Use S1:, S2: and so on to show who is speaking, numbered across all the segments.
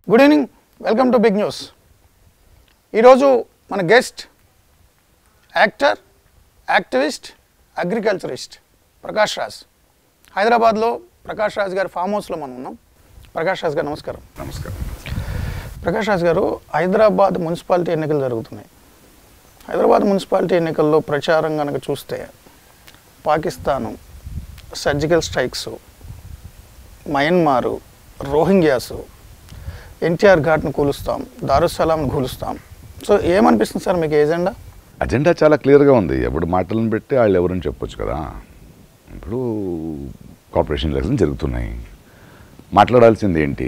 S1: Good evening welcome to big news ఈరోజు మన guest actor activist agriculturist Prakash Raj హైదరాబాద్లో ప్రకాష్ రాజ్ గారి ఫామ్ హౌస్లో మనం ఉన్నాం ప్రకాష్ రాజ్ గారు నమస్కారం
S2: నమస్కారం
S1: ప్రకాష్ రాజ్ గారు హైదరాబాద్ మున్సిపాలిటీ ఎన్నికలు జరుగుతున్నాయి హైదరాబాద్ మున్సిపాలిటీ ఎన్నికల్లో ప్రచారం కనుక చూస్తే Pakistan surgical strikes Myanmar Rohingyas NTR ఘాట్ను కూలుస్తాం దారుసలాంను కూలుస్తాం సో ఏమనిపిస్తుంది సార్ మీకు ఏజెండా
S2: అజెండా చాలా క్లియర్గా ఉంది ఎప్పుడు మాటలను పెట్టి వాళ్ళు ఎవరని చెప్పొచ్చు కదా ఇప్పుడు కార్పొరేషన్ ఎలక్షన్ జరుగుతున్నాయి మాట్లాడాల్సింది ఏంటి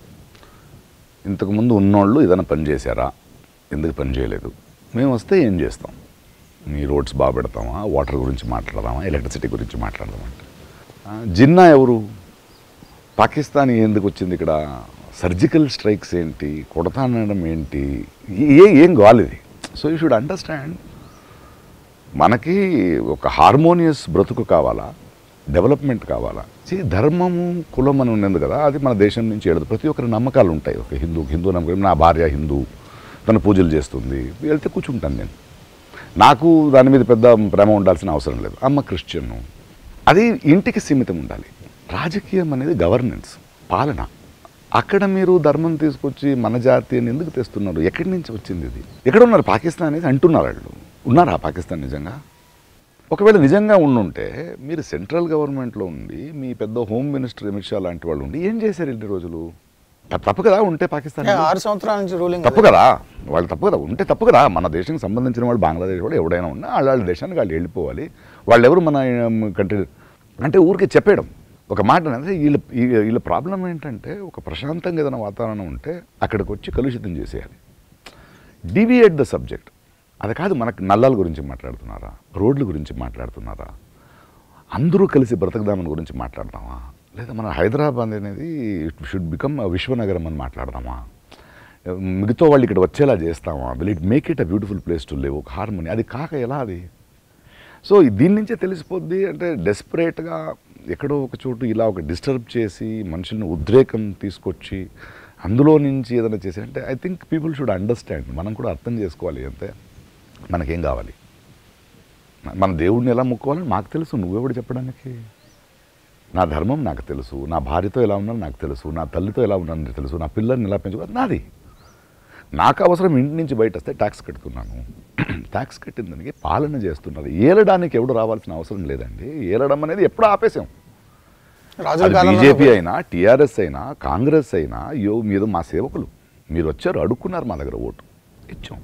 S2: ఇంతకుముందు ఉన్నోళ్ళు ఏదైనా పని చేశారా ఎందుకు పని చేయలేదు మేము వస్తే ఏం చేస్తాం మీ రోడ్స్ బాగా పెడతామా వాటర్ గురించి మాట్లాడదామా ఎలక్ట్రిసిటీ గురించి మాట్లాడదామా అంటే ఆ, జిన్నా ఎవరు పాకిస్తాన్ ఎందుకు వచ్చింది ఇక్కడ సర్జికల్ స్ట్రైక్స్ ఏంటి కొడతానడం ఏంటి ఏ ఏం కావాలి ఇది సో యూ షుడ్ అండర్స్టాండ్ మనకి ఒక హార్మోనియస్ బ్రతుకు కావాలా డెవలప్మెంట్ కావాలా See, ధర్మము కులం అని ఉన్నది కదా అది మన దేశం నుంచి ఏడదు ప్రతి ఒక్కరి నమ్మకాలు ఉంటాయి ఒక హిందూ హిందూ నమ్మకం నా భార్య హిందూ తను పూజలు చేస్తుంది వెళ్తే కూర్చుంటాను నేను నాకు దాని మీద పెద్ద ప్రేమ ఉండాల్సిన అవసరం లేదు అమ్మ క్రిస్టియన్ అది ఇంటికి సీమితం ఉండాలి రాజకీయం అనేది గవర్నెన్స్ పాలన అక్కడ మీరు ధర్మం తీసుకొచ్చి మన జాతి అని ఎందుకు తెస్తున్నారు ఎక్కడి నుంచి వచ్చింది ఇది ఎక్కడ ఉన్నారు పాకిస్తాన్ అనేది అంటున్నారు వాళ్ళు ఉన్నారా పాకిస్తాన్ నిజంగా ఒకవేళ నిజంగా ఉండుంటే మీరు సెంట్రల్ గవర్నమెంట్లో ఉండి మీ పెద్ద హోమ్ మినిస్టర్ అమిత్ షా లాంటి వాళ్ళు ఉండి ఏం చేశారు ఇన్ని రోజులు తప్పు- తప్పు కదా ఉంటే పాకిస్తాన్
S1: ఏ, ఆరు సంవత్సరాల నుంచి రూలింగ్
S2: తప్పు కదా వాళ్ళు తప్పు కదా ఉంటే తప్పు కదా మన దేశానికి సంబంధించిన వాళ్ళు బంగ్లాదేశ్ వాళ్ళు ఎవడైనా ఉన్నా వాళ్ళ వాళ్ళ దేశానికి వాళ్ళు వెళ్ళిపోవాలి వాళ్ళు ఎవరు మన కంట్రీ అంటే ఊరికి చెప్పేయడం ఒక మాట అంటే వీళ్ళ ఈ- వీళ్ళ ప్రాబ్లం ఏంటంటే ఒక ప్రశాంతంగా ఏదైనా వాతావరణం ఉంటే అక్కడికి వచ్చి కలుషితం చేసేయాలి డివియేట్ ద సబ్జెక్ట్ అది కాదు మనకు నల్లాల గురించి మాట్లాడుతున్నారా రోడ్ల గురించి మాట్లాడుతున్నారా అందరూ కలిసి బ్రతకదామని గురించి మాట్లాడదామా లేదా మన హైదరాబాద్ అనేది షుడ్ బికమ్ విశ్వనగరం అని మాట్లాడదామా మిగతా వాళ్ళు ఇక్కడ వచ్చేలా చేస్తామా will it make it a beautiful place to live ఒక హార్మోని అది కాక ఎలా అది సో దీని నుంచే తెలిసిపోద్ది అంటే డెస్పరేట్గా ఎక్కడో ఒక చోటు ఇలా ఒక డిస్టర్బ్ చేసి మనుషుల్ని ఉద్రేకం తీసుకొచ్చి అందులో నుంచి ఏదైనా చేసి అంటే I think people should understand మనం కూడా అర్థం చేసుకోవాలి అంతే మనకేం కావాలి మన దేవుడిని ఎలా మొక్కోవాలని మాకు తెలుసు నువ్వెవడు చెప్పడానికి నా ధర్మం నాకు తెలుసు నా భార్యతో ఎలా ఉన్నానో నాకు తెలుసు నా తల్లితో ఎలా ఉన్నానో నాకు తెలుసు నా పిల్లల్ని ఎలా పెంచుకోవాలి నాది నాకు అవసరం ఇంటి నుంచి బయట వస్తే ట్యాక్స్ కడుతున్నాను ట్యాక్స్ కట్టిన దానికి పాలన చేస్తున్నారు ఏలడానికి ఎవడు రావాల్సిన అవసరం లేదండి ఏలడం అనేది ఎప్పుడూ ఆపేసాం
S1: రాజుల
S2: అది
S1: కాలంలో
S2: బీజేపీ అయినా టీఆర్ఎస్ అయినా కాంగ్రెస్ అయినా యో మీరు మా సేవకులు మీరు వచ్చారు అడుక్కున్నారు మా దగ్గర ఓటు ఇచ్చాం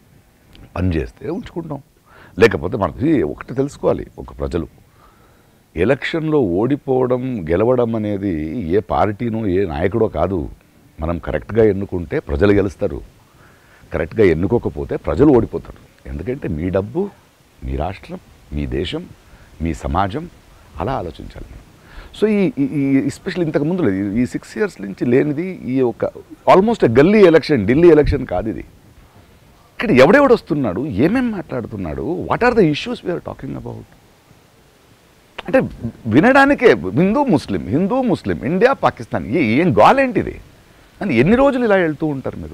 S2: పని చేస్తే ఉంచుకుంటాం లేకపోతే మనకి ఒకటి తెలుసుకోవాలి ఒక ప్రజలు ఎలక్షన్లో ఓడిపోవడం గెలవడం అనేది ఏ పార్టీనో ఏ నాయకుడో కాదు మనం కరెక్ట్గా ఎన్నుకుంటే ప్రజలు గెలుస్తారు కరెక్ట్గా ఎన్నుకోకపోతే ప్రజలు ఓడిపోతారు ఎందుకంటే మీ డబ్బు మీ రాష్ట్రం మీ దేశం మీ సమాజం అలా ఆలోచించాలి మనం సో ఈ ఎస్పెషల్ ఇంతకు ముందు లేదు ఈ సిక్స్ ఇయర్స్ నుంచి లేనిది ఈ ఒక ఆల్మోస్ట్ గల్లీ ఎలక్షన్ ఢిల్లీ ఎలక్షన్ కాదు ఇది ఇక్కడ ఎవడెవడు వస్తున్నాడు ఏమేం మాట్లాడుతున్నాడు what are the issues we're talking about అంటే వినడానికే Hindu Muslim Hindu Muslim India Pakistan ఏ ఏం గాలేంటిది అని ఎన్ని రోజులు ఇలా వెళ్తూ ఉంటారు మీరు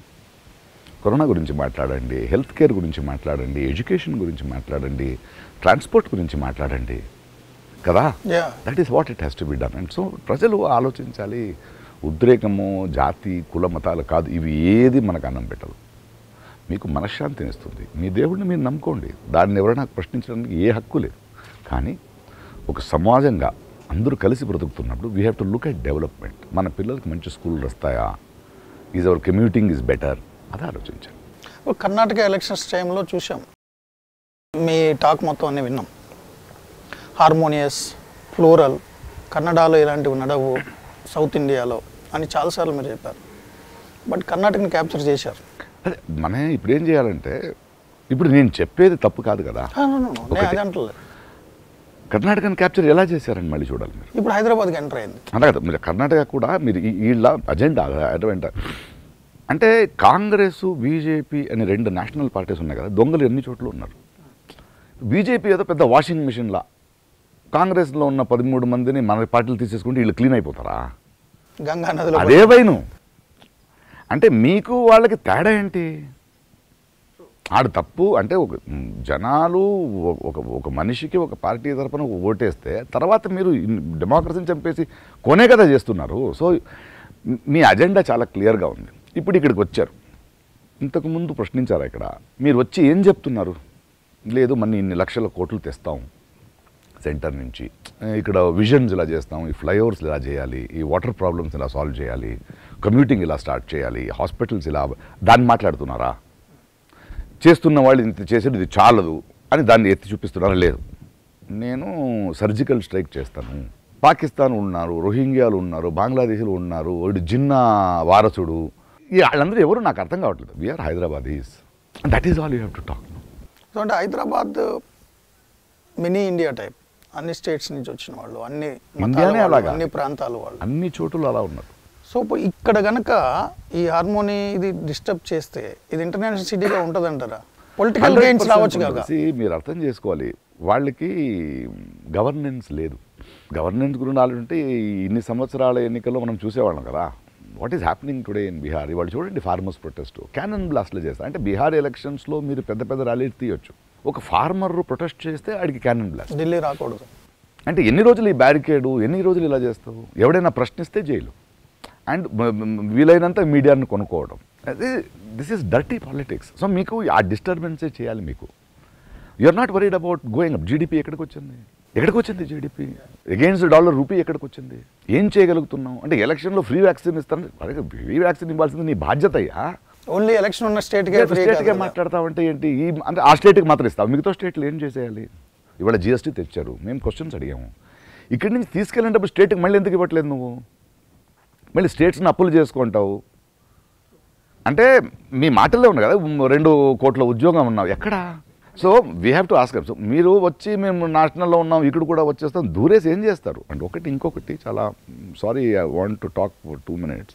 S2: కరోనా గురించి మాట్లాడండి హెల్త్ కేర్ గురించి మాట్లాడండి ఎడ్యుకేషన్ గురించి మాట్లాడండి ట్రాన్స్పోర్ట్ గురించి మాట్లాడండి కదా
S1: yeah
S2: that is what it has to be done and so ప్రజలు ఆలోచించాలి ఉద్రేకము జాతి కుల మతాలు కాదు ఇవి ఏది మనకు అన్నం పెట్టదు మీకు మనశ్శాంతిని ఇస్తుంది మీ దేవుడిని మీరు నమ్ముకోండి దాన్ని ఎవరైనా ప్రశ్నించడానికి ఏ హక్కు లేదు కానీ ఒక సమాజంగా అందరూ కలిసి బ్రతుకుతున్నప్పుడు we have to look at development మన పిల్లలకి మంచి స్కూళ్ళు వస్తాయా is our commuting is better అది ఆలోచించాలి
S1: ఇప్పుడు కర్ణాటక ఎలక్షన్స్ టైంలో చూసాం మీ టాక్ మొత్తం అన్నీ విన్నాం హార్మోనియస్ ఫ్లోరల్ కన్నడలో ఇలాంటివి నడవు సౌత్ ఇండియాలో అని చాలాసార్లు మీరు చెప్పారు బట్ కర్ణాటకని క్యాప్చర్ చేశారు
S2: అదే మన ఇప్పుడు ఏం చేయాలంటే ఇప్పుడు నేను చెప్పేది తప్పు కాదు కదా
S1: ఆ, no, no, no, నేను అది అంటలేదు
S2: కర్ణాటకను క్యాప్చర్ ఎలా చేశారని మళ్ళీ చూడాలి మీరు
S1: ఇప్పుడు హైదరాబాద్కి ఎంటర్ అయింది
S2: అంతే కదా మీరు కర్ణాటక కూడా మీరు ఈ- వీళ్ళ అజెండా అటువంటి అంటే కాంగ్రెస్ బీజేపీ అని రెండు నేషనల్ పార్టీస్ ఉన్నాయి కదా దొంగలు ఎన్ని చోట్ల ఉన్నారు బీజేపీ ఏదో పెద్ద వాషింగ్ మిషన్లా కాంగ్రెస్లో ఉన్న పదమూడు మందిని మన పార్టీలు తీసేసుకుంటే వీళ్ళు క్లీన్ అయిపోతారా
S1: గంగా నదిలో
S2: అదే వైను అంటే మీకు వాళ్ళకి తేడా ఏంటి ఆడు తప్పు అంటే ఒక మ్, జనాలు ఒ- ఒక ఒక మనిషికి ఒక పార్టీ తరపున ఓటేస్తే తర్వాత మీరు ఇన్- డెమోక్రసీని చంపేసి కొనే కదా చేస్తున్నారు సో మ్, మీ అజెండా చాలా క్లియర్గా ఉంది ఇప్పుడు ఇక్కడికి వచ్చారు ఇంతకుముందు ప్రశ్నించారు ఇక్కడ మీరు వచ్చి ఏం చెప్తున్నారు లేదు మన ఇన్ని లక్షల కోట్లు తెస్తాం సెంటర్ నుంచి ఇక్కడ విజన్స్ ఇలా చేస్తాం ఈ ఫ్లైఓవర్స్ ఇలా చేయాలి ఈ వాటర్ ప్రాబ్లమ్స్ ఇలా సాల్వ్ చేయాలి కమ్యూటింగ్ ఇలా స్టార్ట్ చేయాలి హాస్పిటల్స్ ఇలా దాన్ని మాట్లాడుతున్నారా చేస్తున్న వాళ్ళు ఇంత చేసేది ఇది చాలదు అని దాన్ని ఎత్తి చూపిస్తున్నారా లేదు నేను సర్జికల్ స్ట్రైక్ చేస్తాను పాకిస్తాన్ ఉన్నారు రోహింగ్యాలు ఉన్నారు బంగ్లాదేశీలు ఉన్నారు వాడు జిన్నా వారసుడు ఈ వాళ్ళందరూ ఎవరు నాకు అర్థం కావట్లేదు we're Hyderabadis that is all you have to talk
S1: so అంటే హైదరాబాద్ మినీ ఇండియా టైప్ అన్ని స్టేట్స్ నుంచి వచ్చిన వాళ్ళు అన్ని మతాల
S2: ఇండియానే
S1: వాళ్ళు,
S2: అలాగా.
S1: అన్ని ప్రాంతాల వాళ్ళు
S2: అన్ని చోటులు అలా ఉన్నారు
S1: సో ఇప్పుడు ఇక్కడ గనక ఈ హార్మోని ఇది డిస్టర్బ్ చేస్తే ఇది ఇంటర్నేషనల్ సిటీగా ఉంటుందంటారా పొలిటికల్ గెయిన్స్
S2: 100%
S1: రావచ్చు కాక
S2: See, మీరు అర్థం చేసుకోవాలి వాళ్ళకి గవర్నెన్స్ లేదు గవర్నెన్స్ గురించి ఆలోచింటే ఇన్ని సంవత్సరాల ఎన్నికల్లో మనం చూసేవాళ్ళం కదా what is happening today in Bihar ఇవాళ చూడండి ఫార్మర్స్ ప్రొటెస్ట్ క్యానన్ బ్లాస్ట్లు చేస్తారు అంటే బీహార్ ఎలక్షన్స్లో మీరు పెద్ద పెద్ద ర్యాలీలు తీయొచ్చు ఒక ఫార్మర్ ప్రొటెస్ట్ చేస్తే ఆడికి క్యానన్ బ్లాస్ట్
S1: ఢిల్లీ రాకూడదు
S2: అంటే ఎన్ని రోజులు ఈ బ్యారికేడు ఎన్ని రోజులు ఇలా చేస్తావు ఎవడైనా ప్రశ్నిస్తే జైలు అండ్ వీలైనంత మీడియాను కొనుక్కోవడం అది this is dirty politics so మీకు ఆ డిస్టర్బెన్సే చేయాలి మీకు are not worried about going up GDP ఎక్కడికి వచ్చింది ఎక్కడికి వచ్చింది జీడిపి అగైన్స్ డాలర్ రూపీ ఎక్కడికి వచ్చింది ఏం చేయగలుగుతున్నాం అంటే ఎలక్షన్లో ఫ్రీ వ్యాక్సిన్ ఇస్తాను అరే ఫ్రీ వ్యాక్సిన్ ఇవ్వాల్సింది నీ బాధ్యత అయ్యా
S1: ఓన్లీ ఎలక్షన్ ఉన్న స్టేట్కే ఫ్రీ
S2: స్టేట్గా మాట్లాడతావంటే ఏంటి ఈ అంటే ఆ స్టేట్కి మాత్రం ఇస్తావు మిగతా స్టేట్లు ఏం చేసేయాలి ఇవాళ జిఎస్టీ తెచ్చారు మేము క్వశ్చన్స్ అడిగాము ఇక్కడి నుంచి తీసుకెళ్ళేటప్పుడు స్టేట్కి మళ్ళీ ఎందుకు ఇవ్వట్లేదు నువ్వు మళ్ళీ స్టేట్స్ని అప్పులు చేసుకుంటావు అంటే మీ మాటల్లో ఉంది కదా ఉమ్, రెండు కోట్ల ఉద్యోగం ఉన్నావు ఎక్కడా so we have to ask so మీరు వచ్చి మేము నేషనల్లో ఉన్నాం ఇక్కడ కూడా వచ్చేస్తాం దూరేసి ఏం చేస్తారు అంటే ఒకటి ఇంకొకటి చాలా sorry I want to talk for two minutes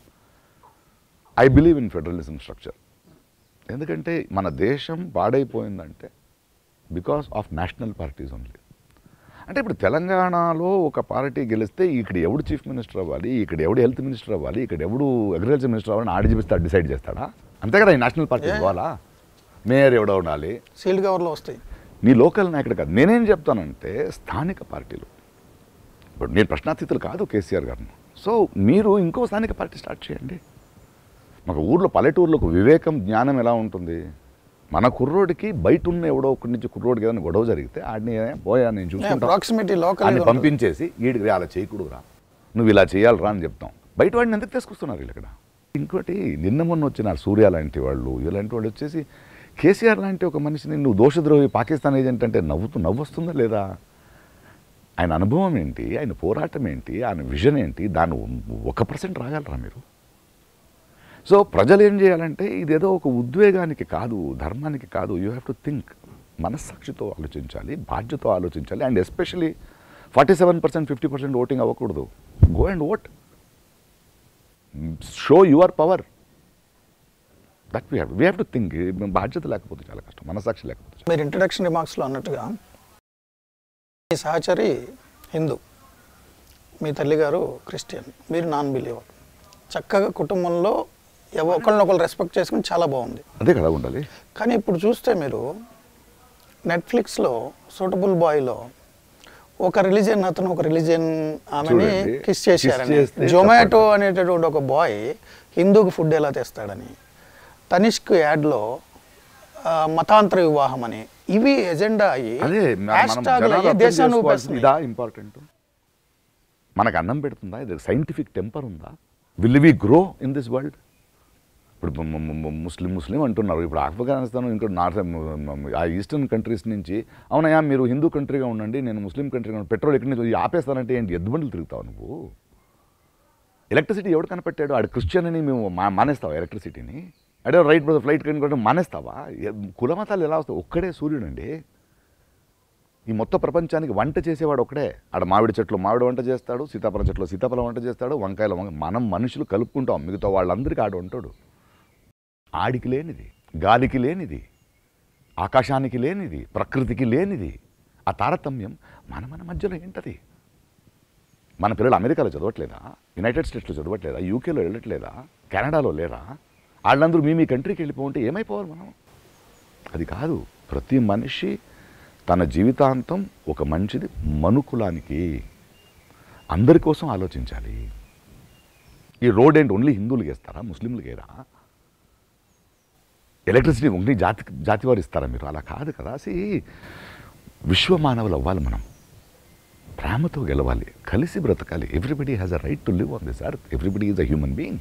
S2: I believe in federalism structure ఎందుకంటే మన దేశం పాడైపోయిందంటే because of national parties only అంటే ఇప్పుడు తెలంగాణలో ఒక పార్టీ గెలిస్తే ఇక్కడ ఎవడు చీఫ్ మినిస్టర్ అవ్వాలి ఇక్కడ ఎవడు హెల్త్ మినిస్టర్ అవ్వాలి ఇక్కడ ఎవడు అగ్రికల్చర్ మినిస్టర్ అవ్వాలని ఆడి చూపిస్తే డిసైడ్ చేస్తాడా అంతే కదా ఈ నేషనల్ పార్టీ
S1: Yeah.
S2: ఇవ్వాలా మేయర్ ఎవడో ఉండాలి
S1: సీల్డ్ కవర్లో వస్తాయి
S2: నీ లోకల్ నాయకుడు కాదు నేనేం చెప్తానంటే స్థానిక పార్టీలు ఇప్పుడు నేను ప్రశ్నాతీతులు కాదు కేసీఆర్ గారిని సో మీరు ఇంకో స్థానిక పార్టీ స్టార్ట్ చేయండి మాకు ఊర్లో పల్లెటూరులో ఒక వివేకం జ్ఞానం ఎలా ఉంటుంది మన కుర్రోడికి బయట ఉన్న ఎవడో ఒకటి నుంచి కుర్రోడికి ఏదైనా గొడవ జరిగితే ఆడిని పోయా నేను చూసుకుంటా
S1: ప్రాక్సిమిటీ లోకల్
S2: అని పంపించేసి వీడికి అలా చేయకూడదురా నువ్వు ఇలా చేయాలిరా అని చెప్తాం బయట వాడిని ఎందుకు తీసుకొస్తున్నారు వీళ్ళు ఇక్కడ ఇంకోటి నిన్న మొన్న వచ్చిన సూర్య లాంటి వాళ్ళు ఇలాంటి వాళ్ళు వచ్చేసి కేసీఆర్ లాంటి ఒక మనిషిని నువ్వు దోషద్రోహి పాకిస్తాన్ ఏజెంట్ అంటే నవ్వుతూ నవ్వు వస్తుందా లేదా ఆయన అనుభవం ఏంటి ఆయన పోరాటం ఏంటి ఆయన విజన్ ఏంటి దాన్ని ఒక పర్సెంట్ రాగలరా మీరు సో ప్రజలు ఏం చేయాలంటే ఇదేదో ఒక ఉద్వేగానికి కాదు ధర్మానికి కాదు యూ హ్యావ్ టు థింక్ మనస్సాక్షితో ఆలోచించాలి బాధ్యతో ఆలోచించాలి and especially forty seven percent fifty percent voting అవ్వకూడదు go and vote show your power that we have we have to think బాధ్యత లేకపోతే చాలా కష్టం మనసాక్షి లేకపోతే
S1: మీరు ఇంట్రడక్షన్ రిమార్క్స్లో అన్నట్టుగా మీ సహచరి హిందూ మీ తల్లిగారు క్రిస్టియన్ మీరు నాన్ బిలీవర్ చక్కగా కుటుంబంలో ఎవ ఒకరినొకరు రెస్పెక్ట్ చేసుకుని చాలా బాగుంది
S2: అదే కదా ఉండాలి
S1: కానీ ఇప్పుడు చూస్తే మీరు నెట్ఫ్లిక్స్లో సూటబుల్ బాయ్లో ఒక రిలీజియన్ అతను ఒక రిలీజియన్ ఆమెని
S2: చూడండి,
S1: కిస్ చేశారని
S2: kiss చేస్తే
S1: జొమాటో
S2: తప్పదు.
S1: అనేటటువంటి ఒక బాయ్ హిందూకి ఫుడ్ ఎలా తెస్తాడని తనిష్క్ యాడ్లో ఆ, మతాంతర వివాహం అని ఇవి ఎజెండా అయ్యి
S2: అదే మ-
S1: హ్యాష్
S2: మనం
S1: ట్యాగ్లు
S2: జనాలు
S1: అయ్యి
S2: అర్థం
S1: దేశాన్ని
S2: చేసుకోవాల్సింది
S1: ఊపేస్తున్నాయి.
S2: ఇదా ఇంపార్టెంట్ మనకు అన్నం పెడుతుందా ఇది సైంటిఫిక్ టెంపర్ ఉందా will we grow in this world ఇప్పుడు ము- ము- ము- ముస్లిం ముస్లిం అంటున్నారు ఇప్పుడు ఆఫ్ఘనిస్తాన్ ఇంకా నార్త్ ఆ ఈస్టర్న్ కంట్రీస్ నుంచి అవునయ్యా మీరు హిందూ కంట్రీగా ఉండండి నేను ముస్లిం కంట్రీగా ఉండండి పెట్రోల్ ఎక్కడి నుంచి ఆపేస్తానంటే ఏంటి ఎద్దు బండ్లు తిరుగుతావు నువ్వు ఎలక్ట్రిసిటీ ఎవడు కనిపెట్టాడు ఆడు క్రిస్టియన్ అని మేము మా మానేస్తావా ఎలక్ట్రిసిటీని అడే రైట్ బ్రదర్ ఫ్లైట్ కనుక మానేస్తావా ఎ- కులమతాలు ఎలా వస్తాయి ఒక్కడే సూర్యుడు అండి ఈ మొత్తం ప్రపంచానికి వంట చేసేవాడు ఒకడే ఆడ మామిడి చెట్లు మామిడి వంట చేస్తాడు సీతాఫలం చెట్లు సీతాఫలం వంట చేస్తాడు వంకాయల వంక మనం మనుషులు కలుపుకుంటాం మిగతా వాళ్ళందరికీ ఆడు ఉంటాడు ఆడికి లేనిది గాలికి లేనిది ఆకాశానికి లేనిది ప్రకృతికి లేనిది ఆ తారతమ్యం మన మన మధ్యలో ఏంటది మన పిల్లలు అమెరికాలో చదవట్లేదా యునైటెడ్ స్టేట్స్లో చదవట్లేదా యూకేలో వెళ్ళట్లేదా కెనడాలో లేరా వాళ్ళందరూ మీ మీ కంట్రీకి వెళ్ళిపోతే ఏమైపోవాలి మనం అది కాదు ప్రతి మనిషి తన జీవితాంతం ఒక మంచిది మనుకులానికి అందరి కోసం ఆలోచించాలి ఈ రోడ్ ఏంటి ఓన్లీ హిందువులకి ఇస్తారా ముస్లింలకి ఏరా ఎలక్ట్రిసిటీ ఓన్లీ జాతి జాతి వారు ఇస్తారా మీరు అలా కాదు కదా సి విశ్వ మానవులు అవ్వాలి మనం ప్రేమతో గెలవాలి కలిసి బ్రతకాలి everybody has a right to live on this earth everybody is a human being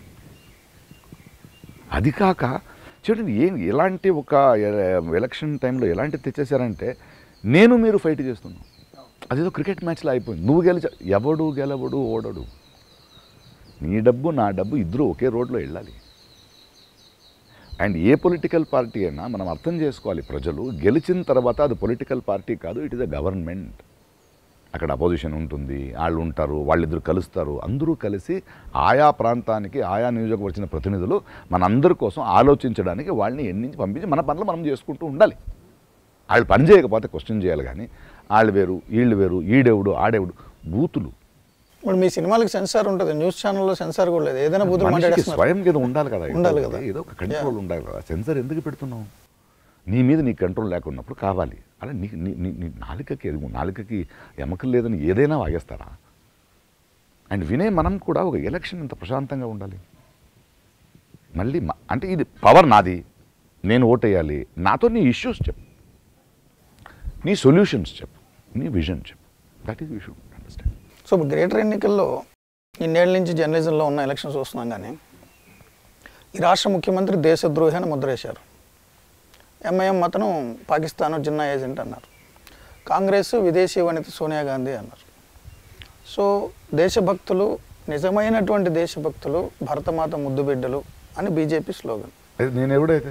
S2: అది కాక చూడండి ఏం ఎలాంటి ఒక ఎ- ఎలక్షన్ టైంలో ఎలాంటి తెచ్చేసారంటే నేను మీరు ఫైట్ చేస్తున్నాం అదేదో క్రికెట్ మ్యాచ్లో అయిపోయింది నువ్వు గెలిచ ఎవడు గెలవడు ఓడడు నీ డబ్బు నా డబ్బు ఇద్దరు ఒకే రోడ్లో వెళ్ళాలి అండ్ ఏ పొలిటికల్ పార్టీ అయినా మనం అర్థం చేసుకోవాలి ప్రజలు గెలిచిన తర్వాత అది పొలిటికల్ పార్టీ కాదు ఇట్ ఇస్ అ గవర్నమెంట్ అక్కడ అపోజిషన్ ఉంటుంది వాళ్ళు ఉంటారు వాళ్ళిద్దరు కలుస్తారు అందరూ కలిసి ఆయా ప్రాంతానికి ఆయా నియోజకవర్గ ప్రతినిధులు మనందరి కోసం ఆలోచించడానికి వాళ్ళని ఎన్నించి పంపించి మన పనులు మనం చేసుకుంటూ ఉండాలి వాళ్ళు పని చేయకపోతే క్వశ్చన్ చేయాలి కానీ వాళ్ళు వేరు వీళ్ళు వేరు ఈడెవడు ఆడెవడు బూతులు
S1: ఇప్పుడు మీ సినిమాలకు సెన్సార్ ఉంటుంది న్యూస్ ఛానల్లో సెన్సార్ కూడా లేదు ఏదైనా బూతులు
S2: మనిషికి
S1: మాట్లాడేస్తున్నారు
S2: స్వయం ఏదో ఉండాలి కదా
S1: ఉండాలి కదా.
S2: ఏదో ఒక కంట్రోల్ ఉండాలి కదా సెన్సర్ ఎందుకు పెడుతున్నావు నీ మీద నీకు కంట్రోల్ లేకున్నప్పుడు కావాలి అలా నీ నీ నీ- నీ నాలుకకి ఎదుగు నాలుకకి ఎమకలు లేదని ఏదైనా వాగేస్తారా అండ్ వినే మనం కూడా ఒక ఎలక్షన్ ఇంత ప్రశాంతంగా ఉండాలి మళ్ళీ మ- అంటే ఇది పవర్ నాది నేను ఓటేయాలి నాతో నీ ఇష్యూస్ చెప్పు నీ సొల్యూషన్స్ చెప్పు నీ విజన్ చెప్పు that is you should understand
S1: so ఇప్పుడు గ్రేటర్ ఎన్నికల్లో ఇన్నేళ్ళ నుంచి జర్నలిజంలో ఉన్న ఎలక్షన్స్ చూస్తున్నాం కానీ ఈ రాష్ట్ర ముఖ్యమంత్రి దేశద్రోహి అని ముద్రేశారు ఎంఐఎం అతను పాకిస్తాన్ జిన్నా ఏజెంట్ అన్నారు కాంగ్రెస్ విదేశీ వనిత సోనియా గాంధీ అన్నారు సో దేశభక్తులు నిజమైనటువంటి దేశభక్తులు భరతమాత ముద్దు బిడ్డలు అని బీజేపీ స్లోగన్
S2: అది నేను ఎవడైతే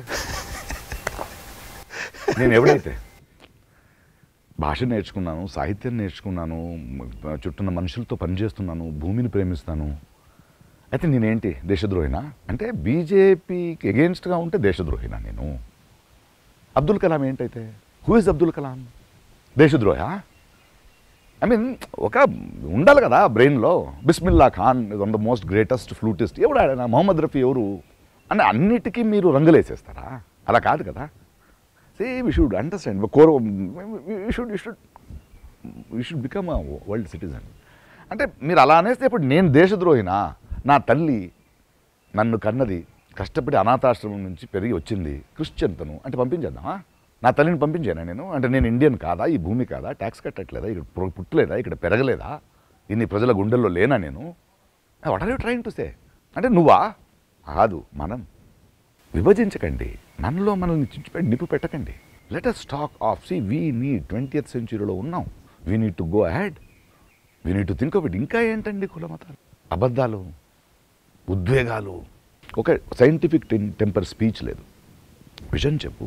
S2: నేను ఎవడైతే భాష నేర్చుకున్నాను సాహిత్యం నేర్చుకున్నాను మ- చుట్టూన్న మనుషులతో పనిచేస్తున్నాను భూమిని ప్రేమిస్తాను అయితే నేనేంటి దేశద్రోహినా అంటే బీజేపీకి ఎగెన్స్ట్గా ఉంటే దేశద్రోహినా నేను అబ్దుల్ కలాం ఏంటైతే హూ ఇస్ అబ్దుల్ కలాం దేశద్రోహ ఐ మీన్ ఒక ఉండాలి కదా బ్రెయిన్లో Bismillah Khan is one the most greatest flutist ఎవడు ఆయన మొహమ్మద్ రఫీ ఎవరు అని అన్నిటికీ మీరు రంగులేసేస్తారా అలా కాదు కదా say we should understand core we should you should you should become a world citizen అంటే మీరు అలా అనేస్తే ఇప్పుడు నేను దేశద్రోహినా నా తల్లి నన్ను కన్నది కష్టపడి అనాథాశ్రమం నుంచి పెరిగి వచ్చింది క్రిస్టియన్ తను అంటే పంపించేద్దామా నా తల్లిని పంపించానా నేను అంటే నేను ఇండియన్ కాదా ఈ భూమి కాదా ట్యాక్స్ కట్టట్లేదా ఇక్కడ పు- పుట్టలేదా ఇక్కడ పెరగలేదా ఇన్ని ప్రజల గుండెల్లో లేనా నేను what are you trying to say అంటే నువ్వా కాదు మనం విభజించకండి మనలో మనల్ని చిచ్చిపెట్టి నిప్పు పెట్టకండి let us talk of see we need twentieth సెంచురీలో ఉన్నాం we need to go ahead we need to think of it ఇంకా ఏంటండి కుల మతాలు అబద్ధాలు ఉద్వేగాలు ఒక సైంటిఫిక్ టెంపర్ స్పీచ్ లేదు విజన్ చెప్పు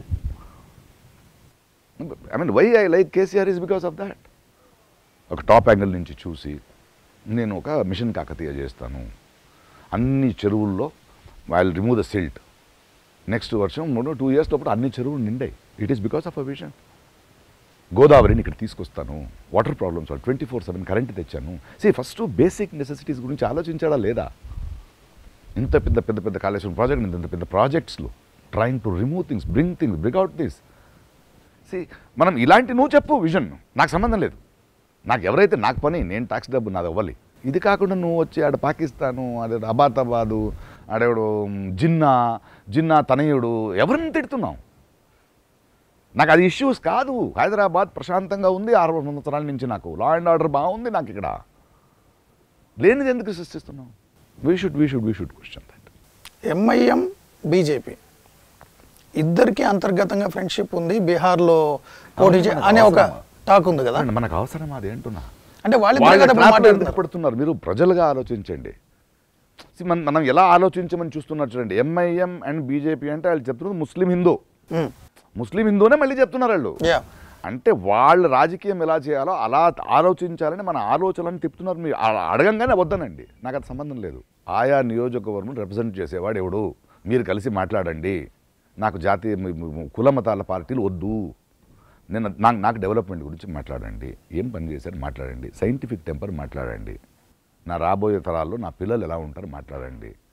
S2: I mean why I like KCR is because of that ఒక టాప్ యాంగిల్ నుంచి చూసి నేను ఒక మిషన్ కాకతీయ చేస్తాను అన్ని చెరువుల్లో I remove the silt next వర్షం మూడు టూ ఇయర్స్ లోపల అన్ని చెరువులు నిండాయి it is because of a vision గోదావరిని ఇక్కడ తీసుకొస్తాను water problems twenty four seven current తెచ్చాను సి ఫస్ట్ బేసిక్ నెసెసిటీస్ గురించి ఆలోచించాడా లేదా ఇంత పెద్ద పెద్ద పెద్ద కాళేశ్వరం ప్రాజెక్ట్ ఇంత పెద్ద ప్రాజెక్ట్స్లో trying to remove things bring things bring out this see మనం ఇలాంటి నువ్వు చెప్పు విజన్ నాకు సంబంధం లేదు నాకు ఎవరైతే నాకు పని నేను ట్యాక్స్ డబ్బు నాది అవ్వాలి ఇది కాకుండా నువ్వు వచ్చి ఆడ పాకిస్తాను అదే అబాతాబాదు ఆడేవాడు జిన్నా జిన్నా తనయుడు ఎవరిని తిడుతున్నావు నాకు అది ఇష్యూస్ కాదు హైదరాబాద్ ప్రశాంతంగా ఉంది ఆరు సంవత్సరాల నుంచి నాకు లా అండ్ ఆర్డర్ బాగుంది నాకు ఇక్కడ లేనిది ఎందుకు సృష్టిస్తున్నావు we should we should we should question that
S1: MIM BJP ఇద్దరికి అంతర్గతంగా ఫ్రెండ్షిప్ ఉంది బీహార్లో పోటీ చే- అనే ఒక టాక్ ఉంది కదా
S2: మనకు అవసరం అది ఏంటున్నా
S1: అంటే వాళ్ళిద్దరే
S2: వాళ్ళ
S1: కదా ఇప్పుడు
S2: trap లో ఎందుకు
S1: మాట్లాడుతున్నారు
S2: పడుతున్నారు మీరు ప్రజలుగా ఆలోచించండి See, మనం మనం ఎలా ఆలోచించమని చూస్తున్నారు చూడండి ఎంఐఎం అండ్ బీజేపీ అంటే వాళ్ళు చెప్తున్నారు ముస్లిం హిందూ
S1: ఉమ్,
S2: ముస్లిం హిందూనే మళ్ళీ చెప్తున్నారు వాళ్ళు
S1: యా
S2: అంటే వాళ్ళ రాజకీయం ఎలా చేయాలో అలా ఆలోచించాలని మన ఆలోచనలను తిప్పుతున్నారు మీరు అ- అడగంగానే వద్దనండి నాకు అది సంబంధం లేదు ఆయా నియోజకవర్గం రిప్రజెంట్ చేసేవాడు ఎవడు మీరు కలిసి మాట్లాడండి నాకు జాతీయ మ- మ- కుల మతాల పార్టీలు వద్దు నేను నాకు నాకు డెవలప్మెంట్ గురించి మాట్లాడండి ఏం పని చేశారు మాట్లాడండి సైంటిఫిక్ టెంపర్ మాట్లాడండి నా రాబోయే తరాల్లో నా పిల్లలు ఎలా ఉంటారు మాట్లాడండి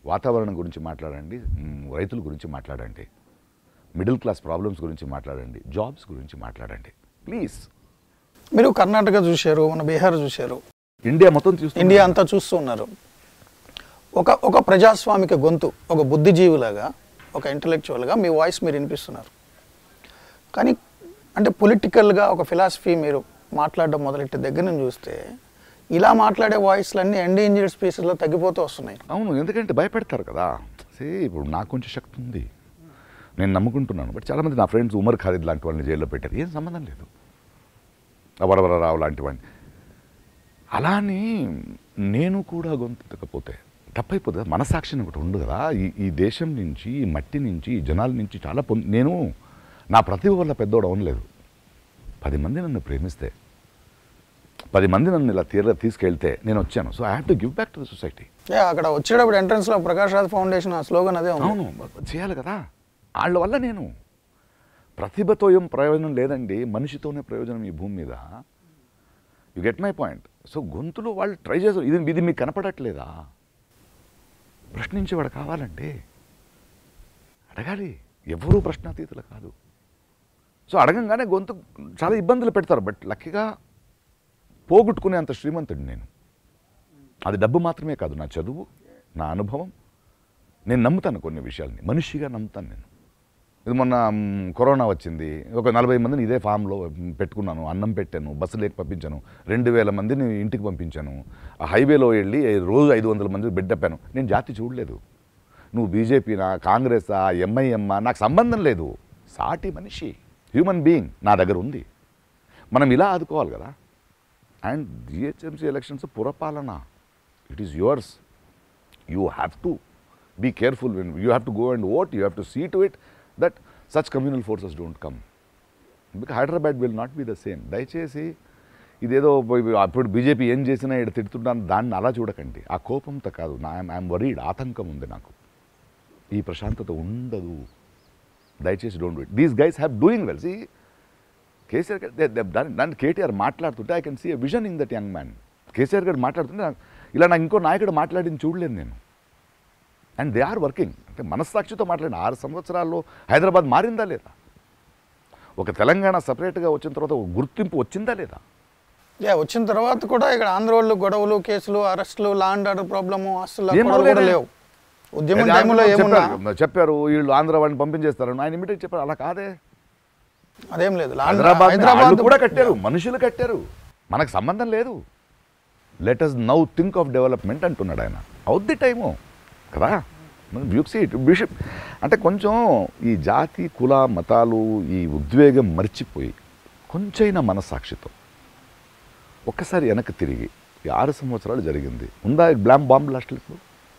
S2: వాతావరణం గురించి మాట్లాడండి మ్, రైతుల గురించి మాట్లాడండి మిడిల్ క్లాస్ ప్రాబ్లమ్స్ గురించి మాట్లాడండి జాబ్స్ గురించి మాట్లాడండి ప్లీజ్
S1: మీరు కర్ణాటక చూశారు మన బీహార్ చూశారు
S2: ఇండియా మొత్తం చూస్తే
S1: ఇండియా అంతా చూస్తూ ఉన్నారు ఒక ఒక ప్రజాస్వామిక గొంతు ఒక బుద్ధిజీవిలాగా ఒక ఇంటలెక్చువల్గా మీ వాయిస్ మీరు వినిపిస్తున్నారు కానీ అంటే పొలిటికల్గా ఒక ఫిలాసఫీ మీరు మాట్లాడడం మొదలెట్టే దగ్గర నుంచి చూస్తే ఇలా మాట్లాడే వాయిస్లన్నీ ఎండేంజర్డ్ స్పీసెస్లో తగ్గిపోతూ వస్తున్నాయి
S2: అవును ఎందుకంటే భయపెడతారు కదా సే ఇప్పుడు నాకు కొంచెం శక్తి ఉంది నేను నమ్ముకుంటున్నాను బట్ చాలామంది నా ఫ్రెండ్స్ ఉమర్ ఖాలిద్ లాంటి వాళ్ళని జైల్లో పెట్టారు ఏం సంబంధం లేదు వరవరరావు లాంటి వాడిని అలా అని నేను కూడా గొంతెత్తకపోతే తప్పైపోతుంది మనసాక్షిని ఒకటి ఉండు కదా ఈ ఈ దేశం నుంచి ఈ మట్టి నుంచి ఈ జనాల నుంచి చాలా పొంది నేను నా ప్రతిభ వల్ల పెద్దోడు అవనలేదు పది మంది నన్ను ప్రేమిస్తే పది మంది నన్ను ఇలా తీర తీసుకెళ్తే నేను వచ్చాను so I have to give back to the society
S1: ఏ అక్కడ వచ్చేటప్పుడు ఎంట్రన్స్లో ప్రకాష్ రాజ్ ఫౌండేషన్ ఆ స్లోగన్ అదే ఉంది
S2: అవును చేయాలి కదా వాళ్ళ వల్ల నేను ప్రతిభతో ఏం ప్రయోజనం లేదండి మనిషితోనే ప్రయోజనం ఈ భూమి మీద you get my point so గొంతులో వాళ్ళు ట్రై చేస్తారు ఇది ఇది మీకు కనపడట్లేదా ప్రశ్నించేవాడు కావాలంటే అడగాలి ఎవరూ ప్రశ్నాతీతులు కాదు సో అడగంగానే గొంతు చాలా ఇబ్బందులు పెడతారు బట్ లక్కీగా పోగొట్టుకునే అంత శ్రీమంతుడు నేను అది డబ్బు మాత్రమే కాదు నా చదువు నా అనుభవం నేను నమ్ముతాను కొన్ని విషయాల్ని మనిషిగా నమ్ముతాను నేను ఇది మొన్న మ్, కరోనా వచ్చింది ఒక నలభై మందిని ఇదే ఫామ్లో పెట్టుకున్నాను అన్నం పెట్టాను బస్సు లేక పంపించాను రెండు వేల మందిని ఇంటికి పంపించాను ఆ హైవేలో వెళ్ళి రోజు ఐదు వందల మంది బెడ్ అప్పాను నేను జాతి చూడలేదు నువ్వు బీజేపీనా కాంగ్రెసా ఎంఐఎమ్మా నాకు సంబంధం లేదు సాటి మనిషి హ్యూమన్ బీయింగ్ నా దగ్గర ఉంది మనం ఇలా ఆదుకోవాలి కదా అండ్ జిహెచ్ఎంసీ ఎలక్షన్స్ పురపాలన it is yours you have to be careful when you have to go and vote you have to see to it that such communal forces don't come because Hyderabad will not be the same దయచేసి ఇదేదో పోయి- అప్పుడు BJP ఏం చేసినా ఇక్కడ తిడుతుంటాను దాన్ని అలా చూడకండి ఆ కోపంతో కాదు నా ఐఎమ్ వరీడ్ ఆతంకం ఉంది నాకు ఈ ప్రశాంతత ఉండదు దయచేసి don't it these guys have doing well see KCR garu దాన్ని కేటీఆర్ మాట్లాడుతుంటే I can see a vision in that young man KCR garu మాట్లాడుతుంటే నాకు- ఇలా నాకు ఇంకో నాయకుడు మాట్లాడింది చూడలేను నేను అండ్ దే ఆర్ వర్కింగ్ అంటే మనస్సాక్షితో మాట్లాడిన ఆరు సంవత్సరాల్లో హైదరాబాద్ మారిందా లేదా ఒక తెలంగాణ సపరేట్గా వచ్చిన తర్వాత ఒక గుర్తింపు వచ్చిందా లేదా
S1: యా వచ్చిన తర్వాత కూడా ఇక్కడ ఆంధ్ర వాళ్ళు గొడవలు కేసులు అరెస్టులు లా అండ్ ఆర్డర్ ప్రాబ్లము అసలు
S2: ఏం
S1: కూడా
S2: అవ్వలేదే?
S1: లేవు ఉద్యమం
S2: అది
S1: టైంలో
S2: ఆయన
S1: ఏమున్నా
S2: చెప్పారు, చెప్పారు వీళ్ళు ఆంధ్ర వాళ్ళని పంపించేస్తారు ఆయన ఇమీడియట్ చెప్పారు అలా కాదే
S1: అదేం లేదు లా అండ్-
S2: హైదరాబాద్
S1: హైదరాబాద్
S2: కూడా కట్టారు మనుషులు కట్టారు మనకు సంబంధం లేదు let us now think of development అంటున్నాడు ఆయన అవుద్ది టైము కదా బ్యూక్సీ బిషప్ అంటే కొంచెం ఈ జాతి కుల మతాలు ఈ ఉద్వేగం మర్చిపోయి కొంచెమైనా మనస్సాక్షితో ఒక్కసారి వెనక్కి తిరిగి ఈ ఆరు సంవత్సరాలు జరిగింది ఉందా బ్లామ్ బాంబ్ బ్లాస్ట్లు ఇప్పుడు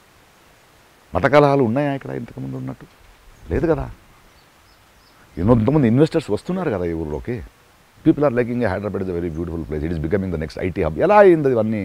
S2: మత కలహాలు ఉన్నాయా ఇక్కడ ఇంతకుముందు ఉన్నట్టు లేదు కదా ఇంతమంది ఇన్వెస్టర్స్ వస్తున్నారు కదా ఈ ఊర్లోకి people are liking Hyderabad is a very beautiful place it is becoming the next IT hub ఎలా అయింది ఇవన్నీ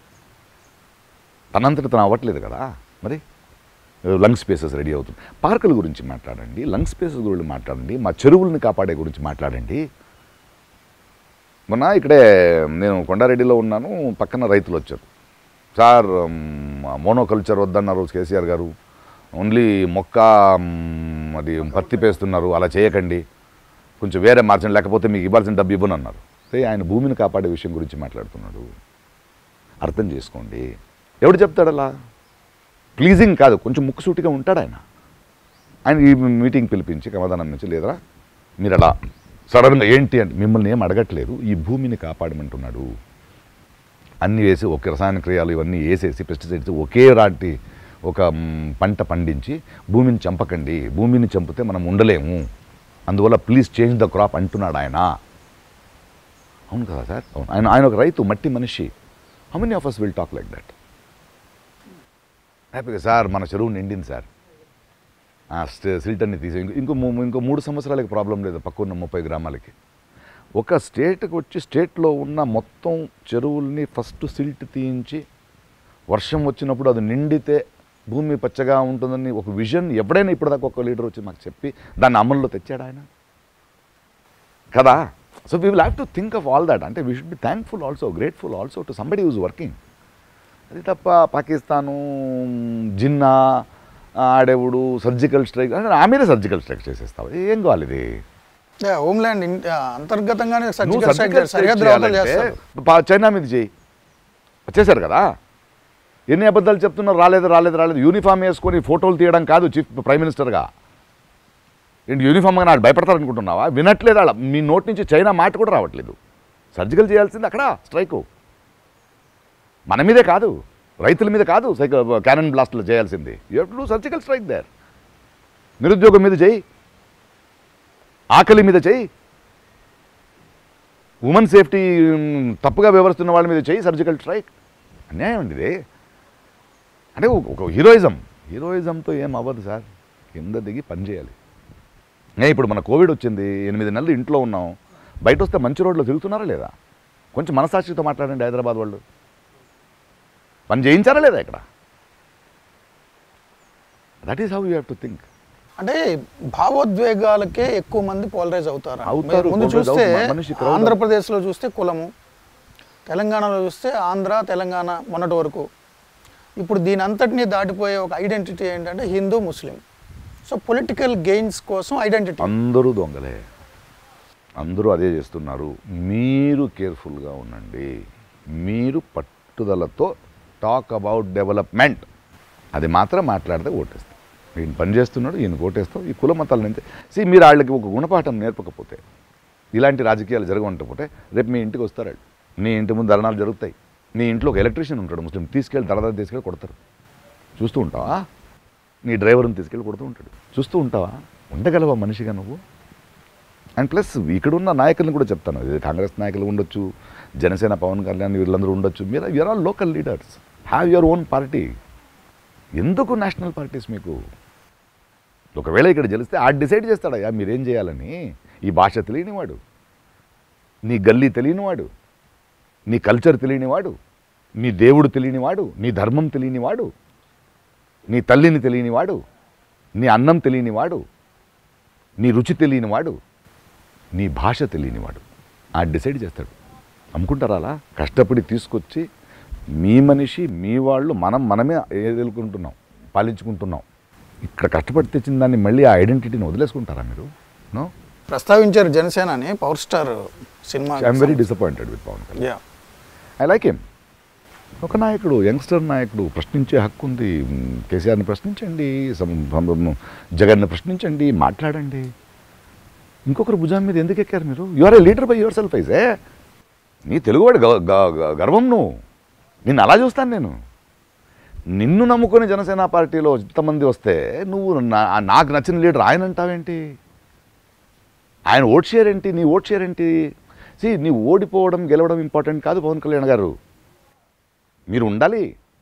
S2: తనంతట తను అవ్వట్లేదు కదా మరి లంగ్ స్పేసెస్ రెడీ అవుతుంది పార్కుల గురించి మాట్లాడండి లంగ్ స్పేసెస్ గురించి మాట్లాడండి మా చెరువుల్ని కాపాడే గురించి మాట్లాడండి మొన్న ఇక్కడే నేను కొండారెడ్డిలో ఉన్నాను పక్కన రైతులు వచ్చారు సార్ మోనోకల్చర్ వద్దన్నారు కేసీఆర్ గారు ఓన్లీ మొక్క మ్, అది పత్తి పేస్తున్నారు అలా చేయకండి కొంచెం వేరే మార్చండి లేకపోతే మీకు ఇవ్వాల్సిన డబ్బు ఇవ్వను అన్నారు అంటే ఆయన భూమిని కాపాడే విషయం గురించి మాట్లాడుతున్నాడు అర్థం చేసుకోండి ఎవడు చెప్తాడు అలా ప్లీజింగ్ కాదు కొంచెం ముక్కుసూటిగా ఉంటాడు ఆయన ఆయన ఈ మీటింగ్ పిలిపించి సమాధానం నుంచి లేదరా మీరు అలా సడన్గా ఏంటి అంటే మిమ్మల్ని ఏం అడగట్లేదు ఈ భూమిని కాపాడమంటున్నాడు అన్నీ వేసి ఒక రసాయన క్రియాలు ఇవన్నీ వేసేసి పెస్టిసైడ్స్ ఒకే రాటి ఒక మ్, పంట పండించి భూమిని చంపకండి భూమిని చంపితే మనం ఉండలేము అందువల్ల ప్లీజ్ చేంజ్ ద క్రాప్ అంటున్నాడు ఆయన అవును కదా సార్ అవును ఆయన ఆయన ఒక రైతు మట్టి మనిషి how many of us will talk like that హ్యాపీగా సార్ మన చెరువు నిండింది సార్ ఆ స్టే- సిల్టర్ని తీసి ఇంకో- ఇంకో మూ- ఇంకో మూడు సంవత్సరాలకి ప్రాబ్లం లేదు పక్కన్న ముప్పై గ్రామాలకి ఒక స్టేట్కి వచ్చి స్టేట్లో ఉన్న మొత్తం చెరువుల్ని ఫస్ట్ సిల్ట్ తీయించి వర్షం వచ్చినప్పుడు అది నిండితే భూమి పచ్చగా ఉంటుందని ఒక విజన్ ఎప్పుడైనా ఇప్పటిదాకా ఒక లీడర్ వచ్చి మాకు చెప్పి దాన్ని అమల్లో తెచ్చాడు ఆయన కదా so we will have to think of all that అంటే we should be thankful also grateful also to somebody use working అది తప్ప పాకిస్తాను జిన్నా ఆడెవుడు సర్జికల్ స్ట్రైక్ అంటే ఆ మీదే సర్జికల్ స్ట్రైక్ చేసేస్తావు ఏం కావాలి ఇది
S1: హోమ్ ల్యాండ్ అంతర్గతంగానే
S2: నువ్వు
S1: సర్జికల్ స్ట్రైక్
S2: సర్జికల్ స్ట్రైక్
S1: సరిహద్దు రవాణాలు
S2: చేయాలంటే
S1: చేస్తారు
S2: పా- చైనా మీద చేయి చేశారు కదా ఎన్ని అబద్ధాలు చెప్తున్నారు రాలేదు రాలేదు రాలేదు యూనిఫామ్ వేసుకొని ఫోటోలు తీయడం కాదు చీఫ్ ప్రైమ్ మినిస్టర్గా ఏంటి యూనిఫామ్గా నాకు భయపడతారు అనుకుంటున్నావా వినట్లేదు వాళ్ళ మీ నోటి నుంచి చైనా మాట కూడా రావట్లేదు సర్జికల్ చేయాల్సింది అక్కడ స్ట్రైకు మన మీదే కాదు రైతుల మీద కాదు సైక క్యానన్ బ్లాస్ట్లు చేయాల్సింది you have to do surgical strike there నిరుద్యోగం మీద చేయి ఆకలి మీద చేయి ఉమెన్ సేఫ్టీ మ్, తప్పుగా వివరిస్తున్న వాళ్ళ మీద చేయి సర్జికల్ స్ట్రైక్ అన్యాయం అండి ఇది అంటే ఒక- ఒక హీరోయిజం హీరోయిజంతో ఏం అవ్వదు సార్ కింద దిగి పని చేయాలి ఏ ఇప్పుడు మన కోవిడ్ వచ్చింది ఎనిమిది నెలలు ఇంట్లో ఉన్నాం బయట వస్తే మంచి రోడ్లో తిరుగుతున్నారా లేదా కొంచెం మనసాక్షితో మాట్లాడండి హైదరాబాద్ వాళ్ళు పని చేయించారా లేదా ఇక్కడ that is how you have to think
S1: అంటే భావోద్వేగాలకే ఎక్కువ మంది పోలరైజ్ అవుతారు
S2: అవుతారు,
S1: మీరు ముందు
S2: polarize
S1: చూస్తే
S2: అవుతారు. మనిషి crowd.
S1: ఆంధ్రప్రదేశ్లో చూస్తే కులము తెలంగాణలో చూస్తే ఆంధ్ర తెలంగాణ మొన్నటి వరకు ఇప్పుడు దీని అంతటినీ దాటిపోయే ఒక ఐడెంటిటీ ఏంటంటే Hindu Muslim so political gains కోసం ఐడెంటిటీ
S2: అందరూ దొంగలే అందరూ అదే చేస్తున్నారు మీరు కేర్ఫుల్గా ఉండండి మీరు పట్టుదలతో టాక్ అబౌట్ డెవలప్మెంట్ అది మాత్రం మాట్లాడితే ఓటేస్తాం ఈయన పని చేస్తున్నాడు ఈయన ఓటేస్తాం ఈ కుల మతాల నుంచి సి మీరు వాళ్ళకి ఒక గుణపాఠం నేర్పకపోతే ఇలాంటి రాజకీయాలు జరగమంటపోతే రేపు మీ ఇంటికి వస్తారు వాళ్ళు నీ ఇంటి ముందు ధర్నాలు జరుగుతాయి నీ ఇంట్లో ఒక ఎలక్ట్రీషియన్ ఉంటాడు ముస్లిం తీసుకెళ్ళి దరదా తీసుకెళ్ళి కొడతారు చూస్తూ ఉంటావా నీ డ్రైవర్ని తీసుకెళ్ళి కొడుతూ ఉంటాడు చూస్తూ ఉంటావా ఉండగలవా మనిషిగా నువ్వు అండ్ ప్లస్ ఇక్కడున్న నాయకులను కూడా చెప్తాను ఇది కాంగ్రెస్ నాయకులు ఉండొచ్చు జనసేన పవన్ కళ్యాణ్ వీళ్ళందరూ ఉండొచ్చు మీరు you're all local leaders have your own party ఎందుకు నేషనల్ పార్టీస్ మీకు ఒకవేళ ఇక్కడ గెలిస్తే ఆ డిసైడ్ చేస్తాడయ్యా మీరేం చేయాలని ఈ భాష తెలియనివాడు నీ గల్లీ తెలియనివాడు నీ కల్చర్ తెలియనివాడు నీ దేవుడు తెలియనివాడు నీ ధర్మం తెలియనివాడు నీ తల్లిని తెలియనివాడు నీ అన్నం తెలియనివాడు నీ రుచి తెలియనివాడు నీ భాష తెలియనివాడు ఆ డిసైడ్ చేస్తాడు అమ్ముకుంటారా అలా కష్టపడి తీసుకొచ్చి మీ మనిషి మీ వాళ్ళు మనం మనమే ఎదుర్కొంటున్నాం పాలించుకుంటున్నాం ఇక్కడ కష్టపడి తెచ్చిన దాన్ని మళ్ళీ ఆ ఐడెంటిటీని వదిలేసుకుంటారా మీరు నో
S1: ప్రస్తావించారు జనసేనని పవర్ స్టార్ సినిమా
S2: I'm very disappointed with Pawan Kalyan
S1: yeah
S2: I like him ఒక నాయకుడు యంగ్స్టర్ నాయకుడు ప్రశ్నించే హక్కు ఉంది మ్, కేసీఆర్ని ప్రశ్నించండి సం- సం- జగన్ని ప్రశ్నించండి మాట్లాడండి ఇంకొకరు భుజం మీద ఎందుకు ఎక్కారు మీరు you are a leader by yourself ఐజే నీ తెలుగువాడు గ- గ- గ- గర్వం నువ్వు నిన్ను అలా చూస్తాను నేను నిన్ను నమ్ముకొని జనసేన పార్టీలో ఇంతమంది వస్తే నువ్వు నా- నాకు నచ్చిన లీడర్ ఆయన అంటావేంటి ఆయన ఓట్ షేర్ ఏంటి నీ ఓట్ షేర్ ఏంటి సి నీ ఓడిపోవడం గెలవడం ఇంపార్టెంట్ కాదు పవన్ కళ్యాణ్ గారు మీరు ఉండాలి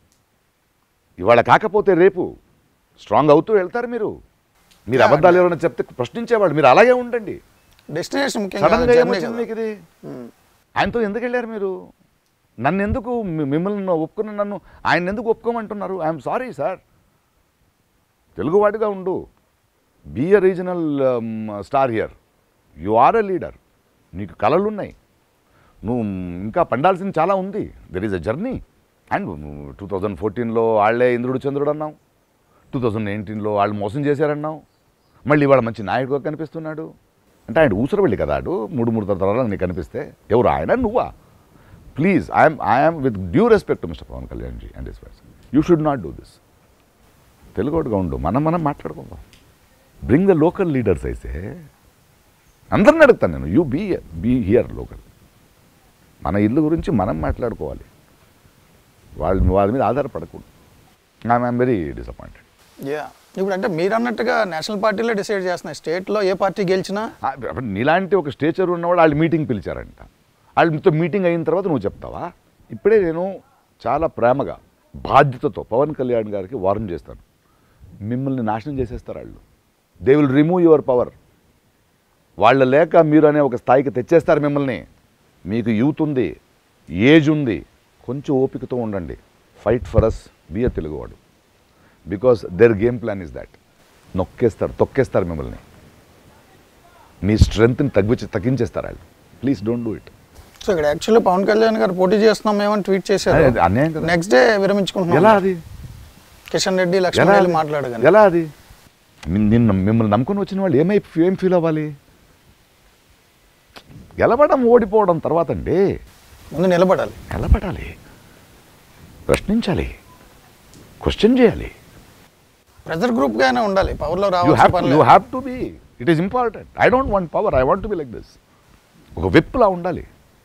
S2: ఇవాళ కాకపోతే రేపు స్ట్రాంగ్ అవుతూ వెళ్తారు మీరు మీరు
S1: Yeah,
S2: అబద్ధాలు ఎవరైనా చెప్తే ప్రశ్నించేవాళ్ళు మీరు అలాగే ఉండండి
S1: డెస్టినేషన్ ముఖ్యంగా
S2: సడన్గా
S1: journey
S2: ఏమొచ్చింది
S1: కదా.
S2: మీకు ఇది
S1: మ్మ్.
S2: ఆయనతో ఎందుకు వెళ్ళారు మీరు నన్ను ఎందుకు మి- మిమ్మల్ని ఒప్పుకున్న నన్ను ఆయన ఎందుకు ఒప్పుకోమంటున్నారు ఐఎమ్ సారీ సార్ తెలుగువాడిగా ఉండు be a regional star here you are a leader నీకు కళలు ఉన్నాయి నువ్వు ఇంకా పండాల్సింది చాలా ఉంది there is a journey and two thousand ఫోర్టీన్లో వాళ్ళే ఇంద్రుడు చంద్రుడు అన్నావు టూ థౌజండ్ నైన్టీన్లో వాళ్ళు మోసం చేశారన్నావు మళ్ళీ ఇవాళ మంచి నాయకుడుగా కనిపిస్తున్నాడు అంటే ఆయన ఊసరవెళ్ళి కదా ఆడు మూడు మూడు తరాలు నీకు కనిపిస్తే ఎవరు ఆయన నువ్వా please I'm I'm with due respect mister Pawan Kalyan ji and this person you should not do this తెలుగుగా ఉండు మనం మనం మాట్లాడుకుందాం బ్రింగ్ ద లోకల్ లీడర్స్ అయితే అందరిని అడుగుతాను నేను you be be here local మన ఇల్లు గురించి మనం మాట్లాడుకోవాలి వాళ్ళ వాళ్ళ మీద ఆధారపడకూడదు ఐఎమ్ వెరీ డిసప్పాయింటెడ్
S1: యా ఇప్పుడు అంటే మీరు అన్నట్టుగా నేషనల్ పార్టీలే డిసైడ్ చేస్తున్నాయి స్టేట్లో ఏ పార్టీ గెలిచినా
S2: అప్పుడు నీలాంటి ఒక స్టేచర్ ఉన్నవాడు వాళ్ళు మీటింగ్ పిలిచారంట వాళ్ళతో మీటింగ్ అయిన తర్వాత నువ్వు చెప్తావా ఇప్పుడే నేను చాలా ప్రేమగా బాధ్యతతో పవన్ కళ్యాణ్ గారికి వార్న్ చేస్తాను మిమ్మల్ని నాశనం చేసేస్తారు వాళ్ళు they will remove your power వాళ్ళ లేక మీరు అనే ఒక స్థాయికి తెచ్చేస్తారు మిమ్మల్ని మీకు యూత్ ఉంది ఏజ్ ఉంది కొంచెం ఓపికతో ఉండండి ఫైట్ ఫర్ అస్ బియర్ తెలుగువాడు because their game plan is that నొక్కేస్తారు తొక్కేస్తారు మిమ్మల్ని మీ స్ట్రెంగ్త్ని తగ్గించి తగ్గించేస్తారు వాళ్ళు please don't do it
S1: so ఇక్కడ యాక్చువల్లీ పవన్ కళ్యాణ్ గారు పోటీ చేస్తున్నాం ఏమని ట్వీట్ చేశారు
S2: అది అన్యాయం కదా
S1: నెక్స్ట్ డే విరమించుకుంటున్నాం
S2: ఎలా అది
S1: కిషన్ రెడ్డి లక్ష్మణ్
S2: ఎలా
S1: వెళ్ళి
S2: అది?
S1: మాట్లాడగానే
S2: ఎలా అది మీ- నిన్న మిమ్మల్ని నమ్ముకొని వచ్చిన వాళ్ళు ఏమై ఏం ఫీల్ అవ్వాలి గెలవడం ఓడిపోవడం తర్వాత అండి
S1: ముందు నిలబడాలి
S2: నిలబడాలి ప్రశ్నించాలి క్వశ్చన్ చేయాలి
S1: ప్రెజర్ గ్రూప్ గానే ఉండాలి పవర్ లో
S2: యూ
S1: రావాల్సిన
S2: హ్యావ్
S1: పని
S2: యూ
S1: లేదు.
S2: Have to be it is important I don't want power I want to be like this ఒక విప్లా ఉండాలి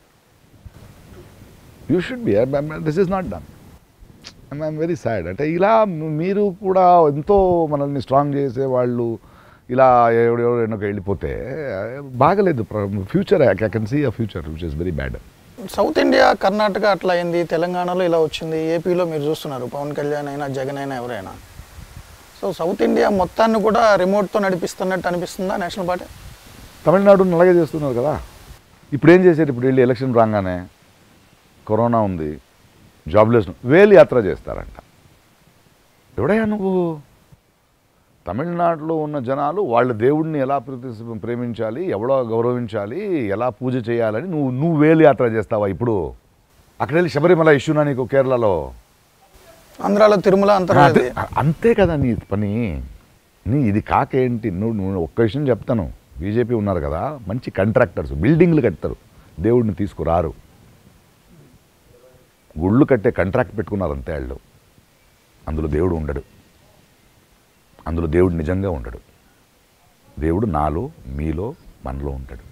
S2: you should be this is not done I'm very sad అంటే ఇలా మీరు కూడా ఎంతో మనల్ని స్ట్రాంగ్ చేసే వాళ్ళు ఇలా ఎవడెవడో ఎన్నోకి వెళ్ళిపోతే బాగలేదు future I can see a future which is very bad
S1: south India Karnataka అట్లా అయింది తెలంగాణలో ఇలా వచ్చింది ఏపీలో మీరు చూస్తున్నారు పవన్ కళ్యాణ్ అయినా జగన్ అయినా ఎవరైనా సో సౌత్ ఇండియా మొత్తాన్ని కూడా రిమోట్తో నడిపిస్తున్నట్టు అనిపిస్తుందా నేషనల్ పార్టీ
S2: తమిళనాడుని అలాగే చేస్తున్నారు కదా ఇప్పుడు ఏం చేశారు ఇప్పుడు వెళ్ళి ఎలక్షన్ రాగానే కరోనా ఉంది జాబ్లెస్ వేలు యాత్ర చేస్తారంట ఎవడయ్యా నువ్వు తమిళనాడులో ఉన్న జనాలు వాళ్ళ దేవుడిని ఎలా ప్రతి ప్రేమించాలి ఎవడో గౌరవించాలి ఎలా పూజ చేయాలని నువ్వు నువ్వు వేలు యాత్ర చేస్తావా ఇప్పుడు అక్కడ వెళ్ళి శబరిమల ఇష్యూనా నీకు కేరళలో
S1: ఆంధ్రాలో తిరుమల అంతరం
S2: అదే, అంతే కదా నీ పని నీ ఇది కాకేంటి నువ్వు నువ్వు ఒక్క విషయం చెప్తాను బీజేపీ ఉన్నారు కదా మంచి కాంట్రాక్టర్స్ బిల్డింగ్లు కడతారు దేవుడిని తీసుకురారు గుళ్ళు కట్టే కాంట్రాక్ట్ పెట్టుకున్నారు అంతే వాళ్ళు అందులో దేవుడు ఉండడు అందులో దేవుడు నిజంగా ఉండడు దేవుడు నాలో మీలో మనలో ఉంటాడు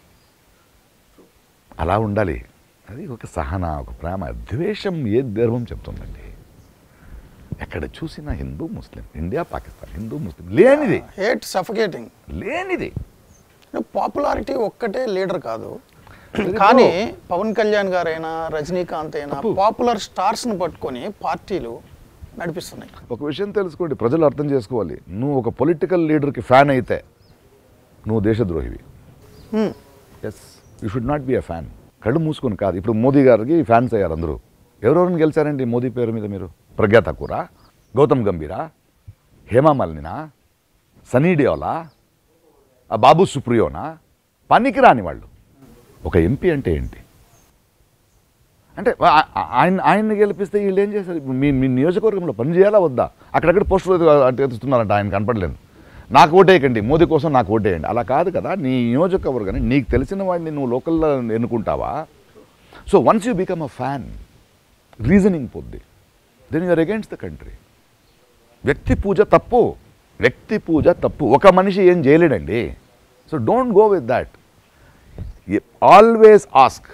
S2: అలా ఉండాలి అది ఒక సహన ఒక ప్రేమ ద్వేషం ఏ గర్వం చెప్తుందండి ఎక్కడ చూసినా Hindu Muslim India Pakistan Hindu Muslim లేనిది
S1: హేట్ సఫికేటింగ్
S2: లేనిది
S1: పాపులారిటీ ఒక్కటే లీడర్ కాదు
S2: Very
S1: కానీ పవన్ కళ్యాణ్ గారైనా రజనీకాంత్ అయినా
S2: తప్పు.
S1: పాపులర్ స్టార్స్ని పట్టుకొని పార్టీలు నడిపిస్తున్నాయి
S2: ఒక విషయం తెలుసుకోండి ప్రజలు అర్థం చేసుకోవాలి నువ్వు ఒక పొలిటికల్ లీడర్కి ఫ్యాన్ అయితే నువ్వు దేశద్రోహివి
S1: Hmm.
S2: Yes you should not be a fan కళ్ళు మూసుకొని కాదు ఇప్పుడు మోదీ గారికి ఫ్యాన్స్ అయ్యారు అందరూ ఎవరెవరిని గెలిచారండి మోదీ పేరు మీద మీరు ప్రజ్ఞా ఠాకూరా గౌతమ్ గంభీరా హేమా మాలినినా సనీ డియోలా ఆ బాబు సుప్రియోనా పనికి రాని వాళ్ళు ఒక ఎంపీ అంటే ఏంటి అంటే ఆ- ఆ- ఆయన ఆయన్ని గెలిపిస్తే వీళ్ళు ఏం చేశారు ఇప్పుడు మీ మీ నియోజకవర్గంలో పని చేయాలా వద్దా అక్కడక్కడ పోస్టులు అంటే ఎత్తుతున్నారంట ఆయన కనపడలేదు నాకు ఓటేయకండి మోదీ కోసం నాకు ఓటేయండి అలా కాదు కదా నీ నియోజకవర్గాన్ని నీకు తెలిసిన వాడిని నువ్వు లోకల్లో ఎన్నుకుంటావా so once you become a fan reasoning పొద్ది then you're against the country వ్యక్తి పూజ తప్పు వ్యక్తి పూజ తప్పు ఒక మనిషి ఏం చేయలేడండి so don't go with that always ask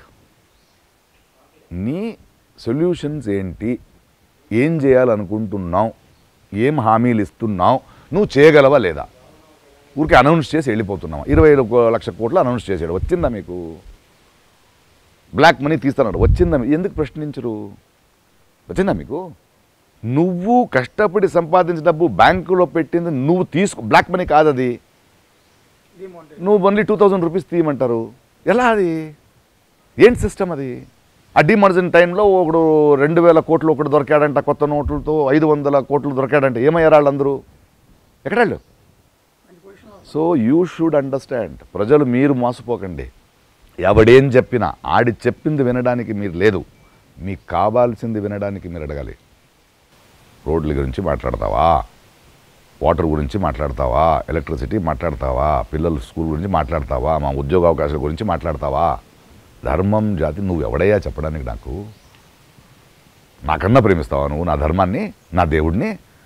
S2: నీ సొల్యూషన్స్ ఏంటి ఏం చేయాలనుకుంటున్నావు ఏం హామీలు ఇస్తున్నావు నువ్వు చేయగలవా లేదా ఊరికే అనౌన్స్ చేసి వెళ్ళిపోతున్నావా ఇరవై ఒక లక్ష కోట్లు అనౌన్స్ చేసాడు వచ్చిందా మీకు బ్లాక్ మనీ తీస్తున్నాడు వచ్చిందా మీ- ఎందుకు ప్రశ్నించరు వచ్చిందా మీకు నువ్వు కష్టపడి సంపాదించిన డబ్బు బ్యాంకులో పెట్టింది నువ్వు తీసుకో బ్లాక్ మనీ కాదు అది నువ్వు ఓన్లీ టూ థౌజండ్ రూపీస్ తీయమంటారు ఎలా అది ఏంటి సిస్టమ్ అది ఆ డిమార్జిన్ టైంలో ఒకడు రెండు వేల కోట్లు ఒకడు దొరికాడంట కొత్త నోట్లతో ఐదు వందల కోట్లు దొరికాడంట ఏమయ్యారు వాళ్ళందరూ ఎక్కడాళ్ళు సో యూ షుడ్ అండర్స్టాండ్ ప్రజలు మీరు మోసపోకండి ఎవడేం చెప్పినా ఆడి చెప్పింది వినడానికి మీరు లేదు మీకు కావాల్సింది వినడానికి మీరు అడగాలి రోడ్ల గురించి మాట్లాడతావా వాటర్ గురించి మాట్లాడతావా ఎలక్ట్రిసిటీ మాట్లాడతావా పిల్లల స్కూల్ గురించి మాట్లాడతావా మా ఉద్యోగ అవకాశాల గురించి మాట్లాడతావా ధర్మం జాతి నువ్వు ఎవడయ్యా చెప్పడానికి నాకు నాకన్నా ప్రేమిస్తావా నువ్వు నా ధర్మాన్ని నా దేవుడిని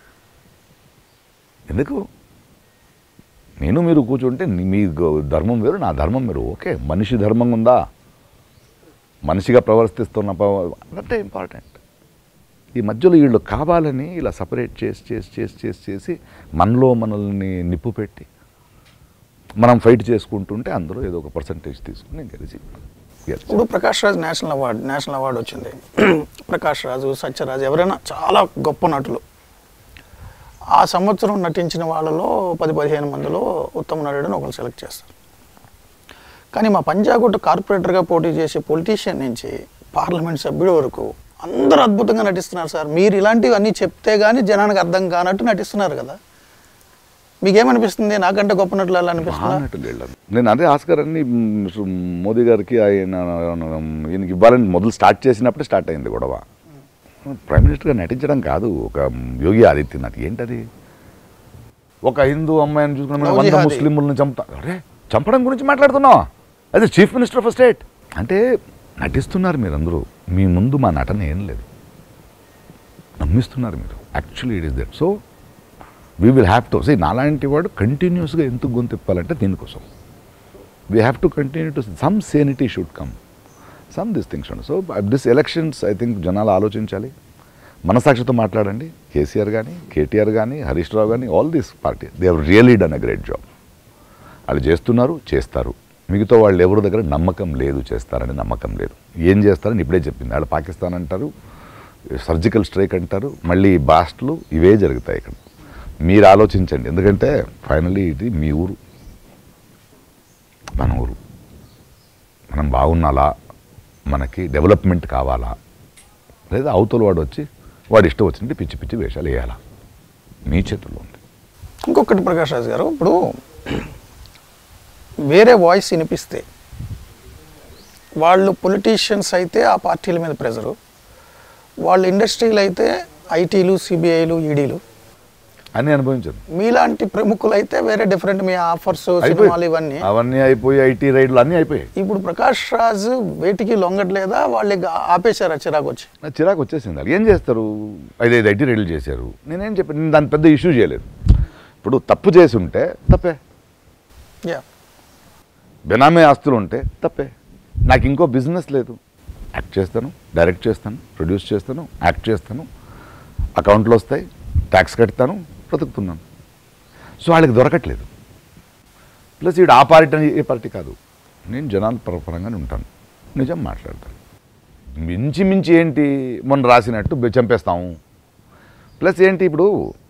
S2: ఎందుకు నేను మీరు కూర్చుంటే నీ- మీ గ- ధర్మం వేరు నా ధర్మం వేరు ఓకే మనిషి ధర్మం ఉందా మనిషిగా ప్రవర్తిస్తున్న అంటే ఇంపార్టెంట్ ఈ మధ్యలో వీళ్ళు కావాలని ఇలా సపరేట్ చేసి చేసి చేసి చేసి చేసి మనలో మనల్ని నిప్పు పెట్టి మనం ఫైట్ చేసుకుంటుంటే అందరూ ఏదో ఒక పర్సంటేజ్ తీసుకుని గెలిచి గెలిచి
S1: ఇప్పుడు Prakash Raj national award national award వచ్చింది ప్రకాష్ రాజు సత్యరాజ్ ఎవరైనా చాలా గొప్ప నటులు ఆ సంవత్సరం నటించిన వాళ్ళలో పది పదిహేను మందిలో ఉత్తమ నటుడిని ఒకరు సెలెక్ట్ చేస్తారు కానీ మా పంజాగుట్ట కార్పొరేటర్గా పోటీ చేసే పొలిటీషియన్ నుంచి పార్లమెంట్ సభ్యుడి వరకు అందరూ అద్భుతంగా నటిస్తున్నారు సార్ మీరు ఇలాంటివి అన్నీ చెప్తే కానీ జనానికి అర్థం కానట్టు నటిస్తున్నారు కదా మీకేమనిపిస్తుంది నాకంటే గొప్ప నటులు అలా అనిపిస్తుందా
S2: అన్నట్టు వెళ్ళాను నేను అదే ఆస్కర్ అన్ని మ్, సు- మోదీ గారికి ఆయన ఈయనకి ఇవ్వాలని మొదలు స్టార్ట్ చేసినప్పుడే స్టార్ట్ అయింది గొడవ ప్రైమ్ మినిస్టర్గా నటించడం కాదు ఒక యోగి ఆదిత్యనాథ్ ఏంటది ఒక హిందూ అమ్మాయిని చూసుకున్న
S1: లవ్
S2: వంద
S1: జిహాదీ.
S2: ముస్లింలను చంపుతా అరే చంపడం గురించి మాట్లాడుతున్నావా అదే చీఫ్ మినిస్టర్ ఆఫ్ స్టేట్ అంటే నటిస్తున్నారు మీరందరూ మీ ముందు మా నటన ఏం లేదు నమ్మిస్తున్నారు మీరు actually it is that so we will have to see నాలాంటి వాడు కంటిన్యూస్గా ఎందుకు గొంతు తిప్పాలంటే దీనికోసం we have to continue to some sanity should come some this things so this elections I think జనాలు ఆలోచించాలి మనసాక్షితో మాట్లాడండి కేసీఆర్ కానీ కేటీఆర్ కానీ హరీష్ రావు కానీ all this party they have really done a great job వాళ్ళు చేస్తున్నారు చేస్తారు మిగతా వాళ్ళు ఎవరి దగ్గర నమ్మకం లేదు చేస్తారని నమ్మకం లేదు ఏం చేస్తారని ఇప్పుడే చెప్పింది వాళ్ళు పాకిస్తాన్ అంటారు సర్జికల్ స్ట్రైక్ అంటారు మళ్ళీ బాస్ట్లు ఇవే జరుగుతాయి ఇక్కడ మీరు ఆలోచించండి ఎందుకంటే ఫైనలీ ఇది మీ ఊరు మన ఊరు మనం బాగున్నాలా మనకి డెవలప్మెంట్ కావాలా లేదా అవతల వాడు వచ్చి వాడు ఇష్టం వచ్చినట్టు పిచ్చి పిచ్చి వేషాలు వేయాలా మీ చేతుల్లో ఉంది
S1: ఇంకొకటి ప్రకాష్ రాజ్ గారు ఇప్పుడు వేరే వాయిస్ వినిపిస్తే వాళ్ళు పొలిటీషియన్స్ అయితే ఆ పార్టీల మీద ప్రెజరు వాళ్ళు ఇండస్ట్రీలు అయితే ఐటీలు సిబిఐలు ఈడీలు
S2: అని అనుభవించాను
S1: మీలాంటి ప్రముఖులు అయితే వేరే డిఫరెంట్ మీ ఆఫర్స్
S2: అయిపోయి
S1: సినిమాలు ఇవన్నీ
S2: అవన్నీ అయిపోయి ఐటీ రైడ్లు అన్నీ అయిపోయాయి
S1: ఇప్పుడు ప్రకాష్ రాజ్ వేటికి లొంగట్లేదా వాళ్ళకి ఆపేశారా చిరాకు వచ్చి
S2: నా చిరాకు వచ్చేసింది వాళ్ళు ఏం చేస్తారు ఐదైదు ఐటీ రైడ్లు చేశారు నేనేం చెప్పాను నేను దాని పెద్ద ఇష్యూ చేయలేదు ఇప్పుడు తప్పు చేసి ఉంటే తప్పే
S1: యా
S2: బెనామీ ఆస్తులు ఉంటే తప్పే నాకు ఇంకో బిజినెస్ లేదు యాక్ట్ చేస్తాను డైరెక్ట్ చేస్తాను ప్రొడ్యూస్ చేస్తాను యాక్ట్ చేస్తాను అకౌంట్లు వస్తాయి ట్యాక్స్ కడతాను బ్రతుకుతున్నాను సో వాళ్ళకి దొరకట్లేదు ప్లస్ ఈడు ఆ పార్టీ అని ఏ పార్టీ కాదు నేను జనాల పర- పరంగానే ఉంటాను నిజం మాట్లాడతాను మించి మించి ఏంటి మొన్న రాసినట్టు బె- చంపేస్తాము ప్లస్ ఏంటి ఇప్పుడు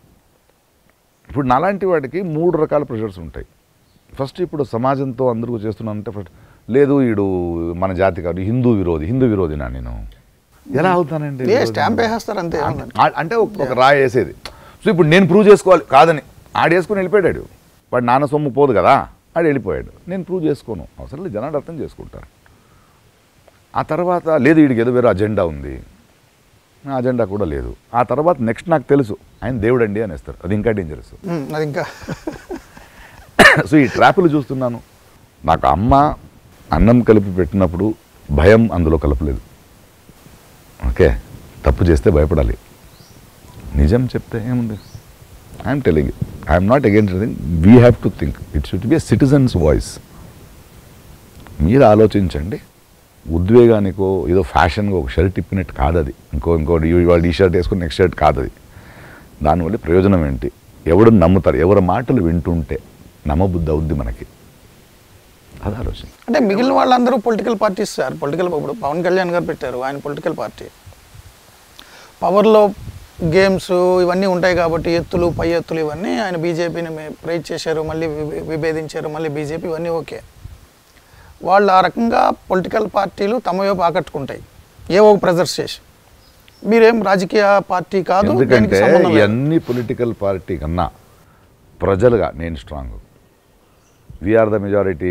S2: ఇప్పుడు నాలాంటి వాడికి మూడు రకాల ప్రెషర్స్ ఉంటాయి ఫస్ట్ ఇప్పుడు సమాజంతో అందరూ చేస్తున్నానంటే ఫస్ట్ లేదు ఈడు మన జాతి కాదు హిందూ విరోధి హిందూ విరోధినా నేను ఎలా అవుతానండి
S1: ఏ స్టాంప్ వేసేస్తారు అంతే ఏముందండి.
S2: ఆ- అంటే ఒక- ఒక రాయి వేసేది సో ఇప్పుడు నేను ప్రూవ్ చేసుకోవాలి కాదని ఆడేసుకుని వెళ్ళిపోయాడు వాడు నాన్న సొమ్ము పోదు కదా ఆడు వెళ్ళిపోయాడు నేను ప్రూవ్ చేసుకోను అవసరం లేదు జనాలు అర్థం చేసుకుంటారు ఆ తర్వాత లేదు వీడికి ఏదో వేరే అజెండా ఉంది ఆ అజెండా కూడా లేదు ఆ తర్వాత నెక్స్ట్ నాకు తెలుసు ఆయన దేవుడండి అనేస్తారు అది ఇంకా డేంజరస్
S1: ఉమ్, అది ఇంకా
S2: సో ఈ ట్రాపులు చూస్తున్నాను నాకు అమ్మ అన్నం కలిపి పెట్టినప్పుడు భయం అందులో కలపలేదు ఓకే తప్పు చేస్తే భయపడాలి నిజం చెప్తే ఏముంది I'm telling I'm not against thing we have to think it should be a citizens voice మీరు ఆలోచించండి ఉద్వేగానికో ఏదో ఫ్యాషన్గా ఒక షర్ట్ ఇప్పినట్టు కాదు అది ఇంకో ఇంకోటి ఇవాళ ఈ షర్ట్ వేసుకుని నెక్స్ట్ షర్ట్ కాదు అది దానివల్ల ప్రయోజనం ఏంటి ఎవడు నమ్ముతారు ఎవరి మాటలు వింటుంటే నమ్మబుద్ధి అవుద్ది మనకి అది ఆలోచన
S1: అంటే మిగిలిన వాళ్ళందరూ పొలిటికల్ పార్టీస్ సార్ పొలిటికల్ ఇప్పుడు పవన్ కళ్యాణ్ గారు పెట్టారు ఆయన పొలిటికల్ పార్టీ పవర్లో గేమ్స్ ఇవన్నీ ఉంటాయి కాబట్టి ఎత్తులు పై ఎత్తులు ఇవన్నీ ఆయన బీజేపీని ప్రైజ్ చేశారు మళ్ళీ విభే- విభేదించారు మళ్ళీ బీజేపీ ఇవన్నీ ఓకే వాళ్ళు ఆ రకంగా పొలిటికల్ పార్టీలు తమ వైపు ఆకట్టుకుంటాయి ఏవో ప్రెజర్స్ చేసి మీరేం రాజకీయ పార్టీ కాదు
S2: ఎందుకంటే
S1: దీనికి సంబంధం లేదు.
S2: ఇవన్నీ పొలిటికల్ పార్టీ కన్నా ప్రజలుగా నేను స్ట్రాంగ్ వీఆర్ ద మెజారిటీ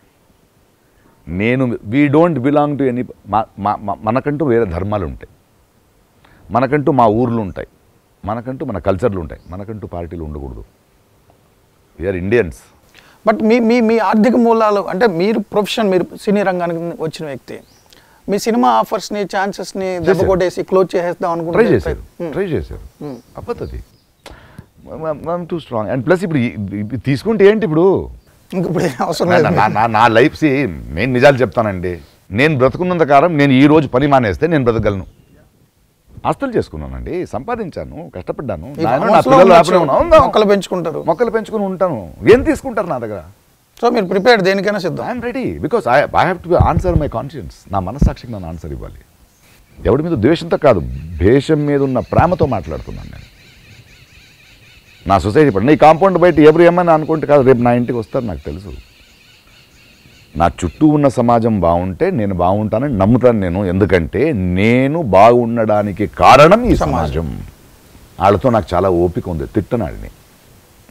S2: నేను we don't belong to any మనకంటూ వేరే ధర్మాలు ఉంటాయి మనకంటూ మా ఊర్లు ఉంటాయి మనకంటూ మన కల్చర్లు ఉంటాయి మనకంటూ పార్టీలు ఉండకూడదు వీఆర్ ఇండియన్స్
S1: బట్ మీ మీ మీ ఆర్థిక మూలాలు అంటే మీరు ప్రొఫెషన్ మీరు సినీ రంగానికి వచ్చిన వ్యక్తి మీ సినిమా ఆఫర్స్ని ఛాన్సెస్ని దెబ్బ
S2: చేశారు.
S1: కొట్టేసి క్లోజ్ చేసేద్దాం
S2: ట్రై
S1: అనుకుంటే
S2: చేశారు
S1: Hmm.
S2: ట్రై చేశారు
S1: Hmm.
S2: అప్పది టూ స్ట్రాంగ్ అండ్ ప్లస్ ఇప్పుడు ఈ- ఇది తీసుకుంటే ఏంటి ఇప్పుడు
S1: ఇంక ఇప్పుడు ఏం అవసరం
S2: నా-
S1: లేదు
S2: నా- నా నా లైఫ్ సి నేను నిజాలు చెప్తానండి నేను బ్రతుకున్నంత కాలం నేను ఈ రోజు పని మానేస్తే నేను బ్రతకగలను ఆస్తులు చేసుకున్నానండి సంపాదించాను కష్టపడ్డాను
S1: ఈ
S2: నాయన, నా
S1: farmhouse లో
S2: పిల్లలు
S1: ఉండొచ్చు.
S2: లేకపోయినా ఉన్నా- ఉందా?
S1: మొక్కలు పెంచుకుంటారు
S2: మొక్కలు పెంచుకుని ఉంటాను ఏం తీసుకుంటారు నా దగ్గర
S1: సో మీరు ప్రిపేర్డ్ దేనికైనా సిద్ధం
S2: I'm ready because I I have to answer my conscience నా మనస్సాక్షికి నేను ఆన్సర్ ఇవ్వాలి ఎవడి మీద ద్వేషంతో కాదు భేషం మీద ఉన్న ప్రేమతో మాట్లాడుతున్నాను నేను నా సొసైటీ పడి నీ కాంపౌండ్ బయట ఎవరు ఏమని అనుకుంటే కాదు రేపు నా ఇంటికి వస్తారు నాకు తెలుసు నా చుట్టూ ఉన్న సమాజం బాగుంటే నేను బాగుంటానని నమ్ముతాను నేను ఎందుకంటే నేను బాగుండడానికి కారణం ఈ సమాజం వాళ్ళతో నాకు చాలా ఓపిక ఉంది తిట్టనాడిని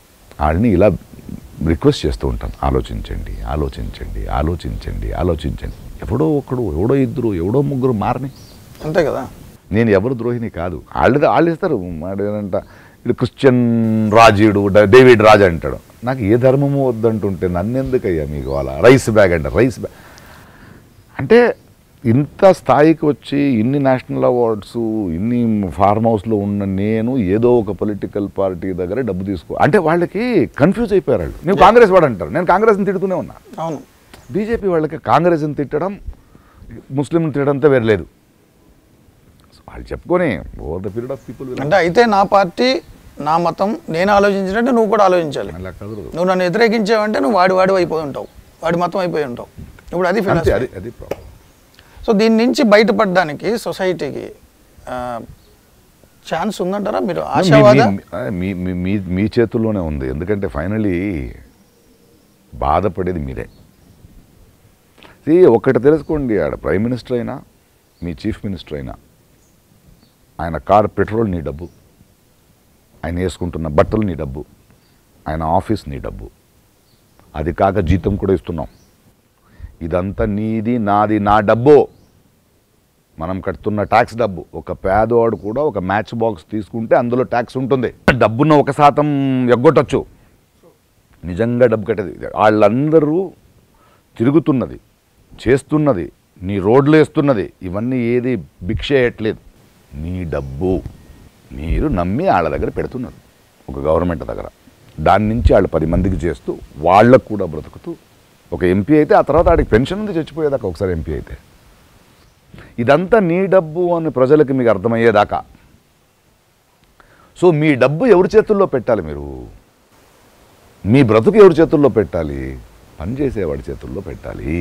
S2: వాళ్ళని ఇలా రిక్వెస్ట్ చేస్తూ ఉంటాను ఆలోచించండి ఆలోచించండి ఆలోచించండి ఆలోచించండి ఎవడో ఒకడు ఎవడో ఇద్దరు ఎవడో ముగ్గురు మారని
S1: అంతే కదా
S2: నేను ఎవరు ద్రోహిని కాదు వాళ్ళు వాళ్ళు ఇస్తారు వాడు ఏంటంట ఇది క్రిస్టియన్ రాజీయుడు డ- డేవిడ్ రాజ్ అంటాడు నాకు ఏ ధర్మము వద్దంటుంటే నన్ను ఎందుకయ్యా మీకు అలా రైస్ బ్యాగ్ అంట రైస్ బ్యాగ్ అంటే ఇంత స్థాయికి వచ్చి ఇన్ని నేషనల్ అవార్డ్స్ ఇన్ని ఫార్మ్ హౌస్లో ఉన్న నేను ఏదో ఒక పొలిటికల్ పార్టీ దగ్గర డబ్బు తీసుకో అంటే వాళ్ళకి కన్ఫ్యూజ్ అయిపోయారు వాళ్ళు నువ్వు కాంగ్రెస్ వాడు అంటారు నేను కాంగ్రెస్ని తిడుతూనే ఉన్నా
S1: అవును
S2: బీజేపీ వాళ్ళకి కాంగ్రెస్ని తిట్టడం ముస్లింని తిట్టడంతో వేరే లేదు వాళ్ళు చెప్పుకొని over the period of people
S1: అంటే అయితే నా పార్టీ నా మతం నేను ఆలోచించినట్టు నువ్వు కూడా ఆలోచించాలి
S2: అలా కదరు
S1: నువ్వు నన్ను వ్యతిరేకించావంటే నువ్వు వాడి వాడి అయిపోయి ఉంటావు వాడి మతం అయిపోయి ఉంటావు ఇప్పుడు అది
S2: అంతే
S1: ఫిలాసఫీ
S2: అది అది ప్రాబ్లం
S1: సో దీని నుంచి బయటపడడానికి సొసైటీకి ఛాన్స్ ఉందంటారా మీరు ఆశావాద
S2: మీ మీ- మీ మీ చేతుల్లోనే ఉంది ఎందుకంటే ఫైనలీ బాధపడేది మీరే See, ఒక్కటి తెలుసుకోండి ఆడ ప్రైమ్ మినిస్టర్ అయినా మీ చీఫ్ మినిస్టర్ అయినా ఆయన కార్ పెట్రోల్ నీ డబ్బు ఆయన వేసుకుంటున్న బట్టలు నీ డబ్బు ఆయన ఆఫీస్ నీ డబ్బు అది కాక జీతం కూడా ఇస్తున్నాం ఇదంతా నీది నాది నా డబ్బు మనం కడుతున్న ట్యాక్స్ డబ్బు ఒక పేదవాడు కూడా ఒక మ్యాచ్ బాక్స్ తీసుకుంటే అందులో ట్యాక్స్ ఉంటుంది డబ్బున్న ఒక శాతం ఎగ్గొట్టచ్చు నిజంగా డబ్బు కట్టేది వాళ్ళందరూ తిరుగుతున్నది చేస్తున్నది నీ రోడ్లు వేస్తున్నది ఇవన్నీ ఏది భిక్ష వేయట్లేదు నీ డబ్బు మీరు నమ్మి వాళ్ళ దగ్గర పెడుతున్నారు ఒక గవర్నమెంట్ దగ్గర దాని నుంచి వాళ్ళు పది మందికి చేస్తూ వాళ్ళకు కూడా బ్రతుకుతూ ఒక ఎంపీ అయితే ఆ తర్వాత ఆడికి పెన్షన్ ఉంది చచ్చిపోయేదాకా ఒకసారి ఎంపీ అయితే ఇదంతా నీ డబ్బు అని ప్రజలకు మీకు అర్థమయ్యేదాకా సో మీ డబ్బు ఎవరి చేతుల్లో పెట్టాలి మీరు మీ బ్రతుకు ఎవరి చేతుల్లో పెట్టాలి పని చేసేవాడి చేతుల్లో పెట్టాలి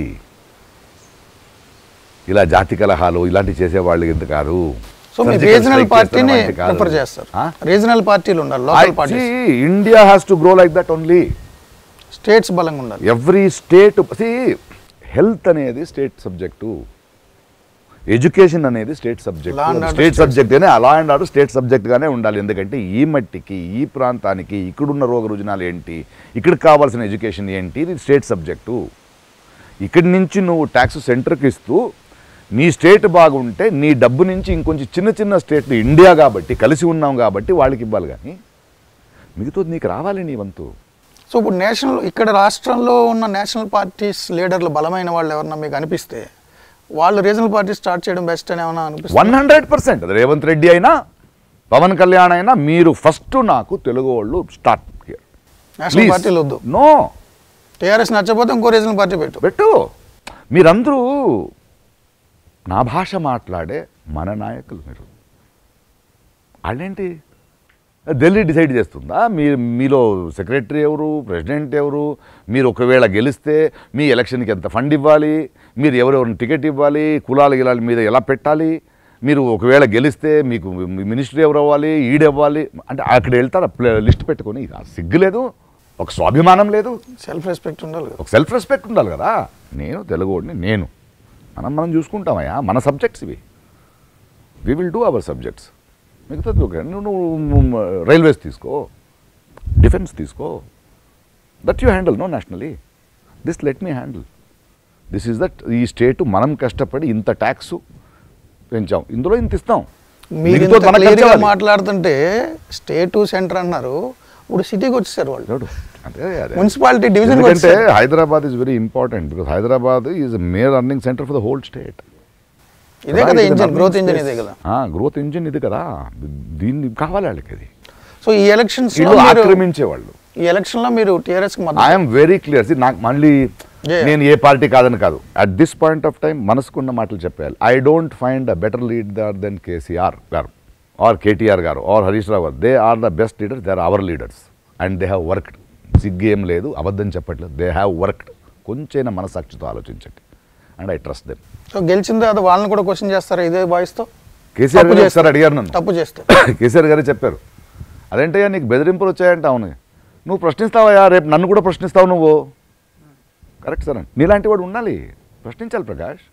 S2: ఇలా జాతి కలహాలు ఇలాంటివి చేసేవాళ్ళు ఎందుకు కాదు
S1: సో మీరు
S2: Surgical
S1: రీజనల్
S2: strike
S1: పార్టీని
S2: చేస్తున్న వాటి కాదు.
S1: ప్రిఫర్ చేస్తారు
S2: ఆ?
S1: రీజనల్ పార్టీలు ఉండాలి local parties
S2: India has to grow like that only
S1: states బలంగా ఉండాలి
S2: ఎవ్రీ స్టేట్ హెల్త్ అనేది స్టేట్ సబ్జెక్టు ఎడ్యుకేషన్ అనేది state subject
S1: Law and order
S2: state
S1: state
S2: subject అనే అలా అండ్ ఆర్డర్ స్టేట్ సబ్జెక్ట్గానే ఉండాలి ఎందుకంటే ఈ మట్టికి ఈ ప్రాంతానికి ఇక్కడున్న రోగ రుజునాలు ఏంటి ఇక్కడికి కావాల్సిన ఎడ్యుకేషన్ ఏంటి ఇది స్టేట్ సబ్జెక్టు ఇక్కడి నుంచి నువ్వు ట్యాక్స్ సెంటర్కి ఇస్తూ నీ స్టేట్ బాగుంటే నీ డబ్బు నుంచి ఇంకొంచెం చిన్న చిన్న స్టేట్లు ఇండియా కాబట్టి కలిసి ఉన్నాం కాబట్టి వాళ్ళకి ఇవ్వాలి కానీ మిగతాది నీకు రావాలి నీ వంతు
S1: సో ఇప్పుడు నేషనల్ ఇక్కడ రాష్ట్రంలో ఉన్న నేషనల్ పార్టీస్ లీడర్లు బలమైన వాళ్ళు ఎవరన్నా మీకు అనిపిస్తే వాళ్ళు రీజనల్ పార్టీ స్టార్ట్ చేయడం బెస్ట్ అని ఏమైనా అనిపిస్తుంది
S2: one hundred percent Revanth Reddy అయినా పవన్ కళ్యాణ్ అయినా మీరు ఫస్ట్ నాకు తెలుగు వాళ్ళు స్టార్ట్ హియర్
S1: నేషనల్ పార్టీలు వద్దు
S2: నో
S1: టీఆర్ఎస్ నచ్చకపోతే ఇంకో రీజనల్ పార్టీ పెట్టు
S2: పెట్టు మీరందరూ నా భాష మాట్లాడే మన నాయకులు మీరు వాళ్ళేంటి ఢిల్లీ డిసైడ్ చేస్తుందా మీ మీలో సెక్రటరీ ఎవరు ప్రెసిడెంట్ ఎవరు మీరు ఒకవేళ గెలిస్తే మీ ఎలక్షన్కి ఎంత ఫండ్ ఇవ్వాలి మీరు ఎవరెవరిని టికెట్ ఇవ్వాలి కులాలు గిలాల మీద ఎలా పెట్టాలి మీరు ఒకవేళ గెలిస్తే మీకు మినిస్టర్ ఎవరు అవ్వాలి ఈడవ్వాలి అంటే అక్కడ వెళ్తారా లిస్ట్ పెట్టుకొని ఇది సిగ్గు లేదు ఒక స్వాభిమానం లేదు
S1: సెల్ఫ్ రెస్పెక్ట్ ఉండాలి కదా
S2: ఒక సెల్ఫ్ రెస్పెక్ట్ ఉండాలి కదా నేను తెలుగుడిని నేను మనం మనం చూసుకుంటామయ్యా మన సబ్జెక్ట్స్ ఇవి we will do our subjects మిగతాది ఒక నువ్వు నువ్వు రైల్వేస్ తీసుకో డిఫెన్స్ తీసుకో that you handle no nationally this let me handle this is that ఈ స్టేట్ మనం కష్టపడి ఇంత ట్యాక్స్ పెంచాం ఇందులో ఇంత ఇస్తాం
S1: మీరు
S2: మిగతాది
S1: ఇంత
S2: మనకు
S1: క్లియర్గా
S2: ఖర్చు అవ్వాలి.
S1: మాట్లాడుతుంటే స్టేట్ సెంటర్ అన్నారు ఇప్పుడు సిటీకి వచ్చేసారు వాళ్ళు
S2: చూడు, అదే అదే
S1: మున్సిపాలిటీ డివిజన్
S2: ఎందుకంటే Hyderabad is very important because Hyderabad is mere earning centre for the whole state
S1: ఇదే కదా ఇంజన్ గ్రోత్ ఇంజన్ ఇదే కదా
S2: గ్రోత్ ఇంజిన్ ఇది కదా దీన్ని కావాలి వాళ్ళకి అది
S1: సో ఈ ఎలక్షన్స్ లో
S2: వీళ్ళు
S1: మీరు
S2: ఆక్రమించేవాళ్ళు
S1: ఈ ఎలక్షన్ లో మీరు టీఆర్ఎస్ కి మద్దతు
S2: ఐఎమ్ వెరీ క్లియర్ నాకు మళ్ళీ
S1: Yeah.
S2: నేను ఏ పార్టీ కాదని కాదు at this point of time మనసుకున్న మాటలు చెప్పాలి I don't find a better leader then KCR garu or KTR garu or Harish Rao garu they are the best leaders they are our leaders and they have worked సిగ్గేం లేదు అబద్ధం చెప్పట్లేదు దే హ్యావ్ వర్క్డ్ కొంచెం మనసాక్షితో ఆలోచించండి and I trust them
S1: so గెలిచింది అది వాళ్ళని కూడా క్వశ్చన్ చేస్తారా ఇదే వాయిస్ తో
S2: కేసీఆర్
S1: తప్పు
S2: గారు
S1: చేస్తే.
S2: ఒకసారి అడిగారు నన్ను
S1: తప్పు చేస్తే
S2: కేసీఆర్ గారే చెప్పారు అదేంటయ్యా నీకు బెదిరింపులు వచ్చాయంట అవును నువ్వు ప్రశ్నిస్తావయ్యా రేపు నన్ను కూడా ప్రశ్నిస్తావు నువ్వు కరెక్ట్ సార్ నీలాంటి వాడు ఉండాలి ప్రశ్నించాలి ప్రకాష్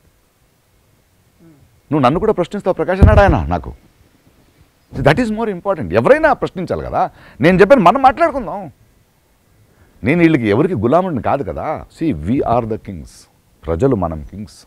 S2: నువ్వు నన్ను కూడా ప్రశ్నిస్తావు ప్రకాష్ అన్నాడు ఆయన నాకు దట్ ఈస్ మోర్ ఇంపార్టెంట్ ఎవరైనా ప్రశ్నించాలి కదా నేను చెప్పాను మనం మాట్లాడుకుందాం నేను వీళ్ళకి ఎవరికి గులాముడిని కాదు కదా see we are the kings ప్రజలు మనం కింగ్స్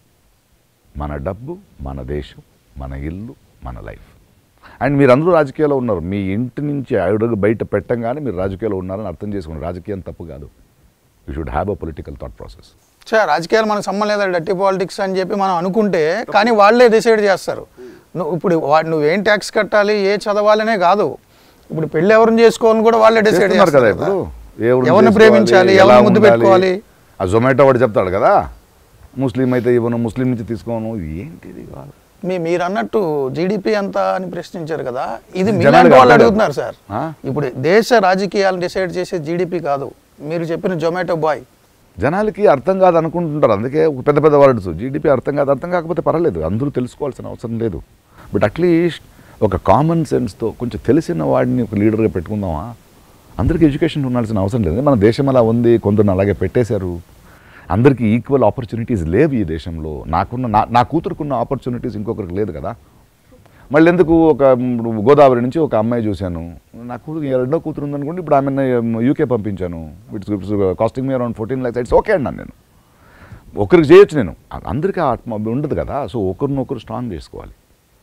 S2: మన డబ్బు మన దేశం మన ఇల్లు మన లైఫ్ అండ్ మీరు అందరూ రాజకీయాల్లో ఉన్నారు మీ ఇంటి నుంచి అడుగు బయట పెట్టంగానే మీరు రాజకీయాల్లో ఉన్నారని అర్థం చేసుకుని రాజకీయం తప్పు కాదు you should have a political thought process
S1: sir రాజకీయాలు మనకు సంబంధం లేదా డర్టీ పాలిటిక్స్ అని చెప్పి మనం అనుకుంటే కానీ వాళ్ళే డిసైడ్ చేస్తారు నువ్వు ఇప్పుడు వా- నువ్వేం ట్యాక్స్ కట్టాలి ఏ చదవాలనే కాదు ఇప్పుడు పెళ్ళి ఎవరిని చేసుకోవాలని కూడా వాళ్ళే డిసైడ్
S2: చేస్తున్నారు కదా
S1: చేస్తారు
S2: ఇప్పుడు
S1: కదా.
S2: ఎవరిని
S1: ఎవరిని
S2: చేసుకోవాలి,
S1: ప్రేమించాలి
S2: ఎలా
S1: ఎవరిని ముద్దు
S2: ఉండాలి.
S1: పెట్టుకోవాలి
S2: ఆ జొమాటో వాడు చెప్తాడు కదా ముస్లిం అయితే ఇవ్వను ముస్లిం నుంచి తీసుకోను ఏంటిది కాదు
S1: మీ మీరు అన్నట్టు జీడిపి ఎంత అని ప్రశ్నించారు కదా ఇది
S2: జనాలు
S1: మీలాంటి వాళ్ళు
S2: కాదు.
S1: అడుగుతున్నారు సార్
S2: ఆ?
S1: ఇప్పుడు దేశ రాజకీయాలను డిసైడ్ చేసే జీడిపి కాదు మీరు చెప్పిన జొమాటో బాయ్
S2: జనాలకి అర్థం కాదు అనుకుంటుంటారు అందుకే ఒక పెద్ద పెద్ద వర్డ్స్ జీడిపి అర్థం కాదు అర్థం కాకపోతే పర్వాలేదు అందరూ తెలుసుకోవాల్సిన అవసరం లేదు బట్ అట్లీస్ట్ ఒక కామన్ సెన్స్తో కొంచెం తెలిసిన వాడిని ఒక లీడర్గా పెట్టుకుందామా అందరికీ ఎడ్యుకేషన్ ఉండాల్సిన అవసరం లేదు మన దేశం అలా ఉంది కొందరిని అలాగే పెట్టేశారు అందరికీ ఈక్వల్ ఆపర్చునిటీస్ లేవు ఈ దేశంలో నాకున్న నా నా కూతురుకున్న ఆపర్చునిటీస్ ఇంకొకరికి లేదు కదా మళ్ళీ ఎందుకు ఒక ఇప్పుడు గోదావరి నుంచి ఒక అమ్మాయి చూశాను నా కూతురు రెండో కూతురు ఉందనుకోండి ఇప్పుడు ఆమె యూకే పంపించాను it's it's costing me around fourteen lakhs it's okay అన్నాను నేను ఒకరికి చేయొచ్చు నేను అందరికీ ఆ ఆత్మ ఉండదు కదా సో ఒకరినొకరు స్ట్రాంగ్ చేసుకోవాలి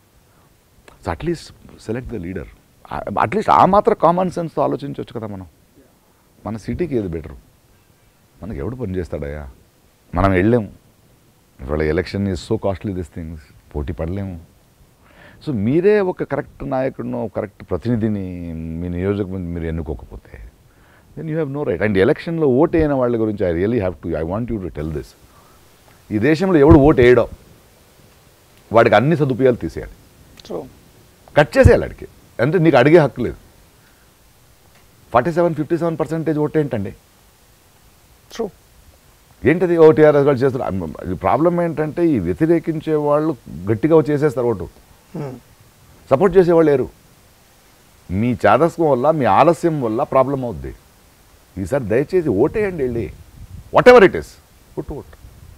S2: so at least select the leader at least ఆ మాత్రం కామన్ సెన్స్తో ఆలోచించవచ్చు కదా మనం మన సిటీకి ఏది బెటరు మనకి ఎవడు పని చేస్తాడయ్యా మనం వెళ్ళాము ఇవాళ election is so costly this things పోటీ పడలేము సో మీరే ఒక కరెక్ట్ నాయకుడినో కరెక్ట్ ప్రతినిధిని మీ నియోజకవర్గం మీరు ఎన్నుకోకపోతే then you have no right and ఎలక్షన్లో ఓట్ అయిన వాళ్ళ గురించి I really have to I want you to tell this ఈ దేశంలో ఎవడు ఓటు వేయడం వాడికి అన్ని సదుపాయాలు తీసేయాలి
S1: సో
S2: కట్ చేసేయాలి అడిగి అంటే నీకు అడిగే హక్కు లేదు forty seven fifty seven percentage vote ఏంటండి
S1: ట్రూ
S2: ఏంటది ఓ టీఆర్ఎస్ వాళ్ళు చేస్తారు ప్రాబ్లం ఏంటంటే ఈ వ్యతిరేకించే వాళ్ళు గట్టిగా చేసేస్తారు ఓటు సపోర్ట్ చేసేవాళ్ళు లేరు మీ చాదస్వం వల్ల మీ ఆలస్యం వల్ల ప్రాబ్లం అవుద్ది ఈసారి దయచేసి ఓటేయండి వెళ్ళి whatever it is vote vote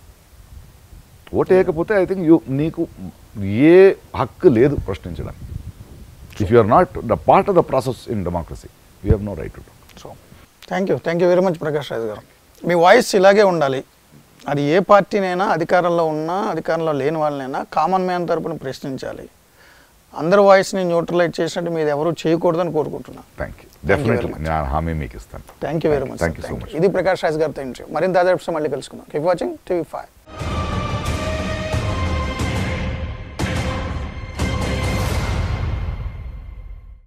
S2: ఓటేయకపోతే ఐ థింక్ యూ నీకు ఏ హక్కు లేదు ప్రశ్నించడానికి if you are not the part of the process in democracy you have no right to
S1: so thank you thank you very much Prakash Raj garu మీ voice ఇలాగే ఉండాలి అది ఏ పార్టీనైనా అధికారంలో ఉన్నా అధికారంలో లేని వాళ్ళనైనా కామన్ మ్యాన్ తరపున ప్రశ్నించాలి అందరి వాయిస్ని న్యూట్రలైజ్ చేసినట్టు మీరు ఎవరు చేయకూడదని కోరుకుంటున్నాను
S2: థ్యాంక్ యూ డెఫినెట్లీ నేను హామీ మీకు ఇస్తాను
S1: thank you very much
S2: thank you so much
S1: ఇది ప్రకాష్ రాజ్ గారితో ఇంటర్వ్యూ మరింత అదే మళ్ళీ కలుసుకుందాం కీప్ వాచింగ్ టీవీ ఫైవ్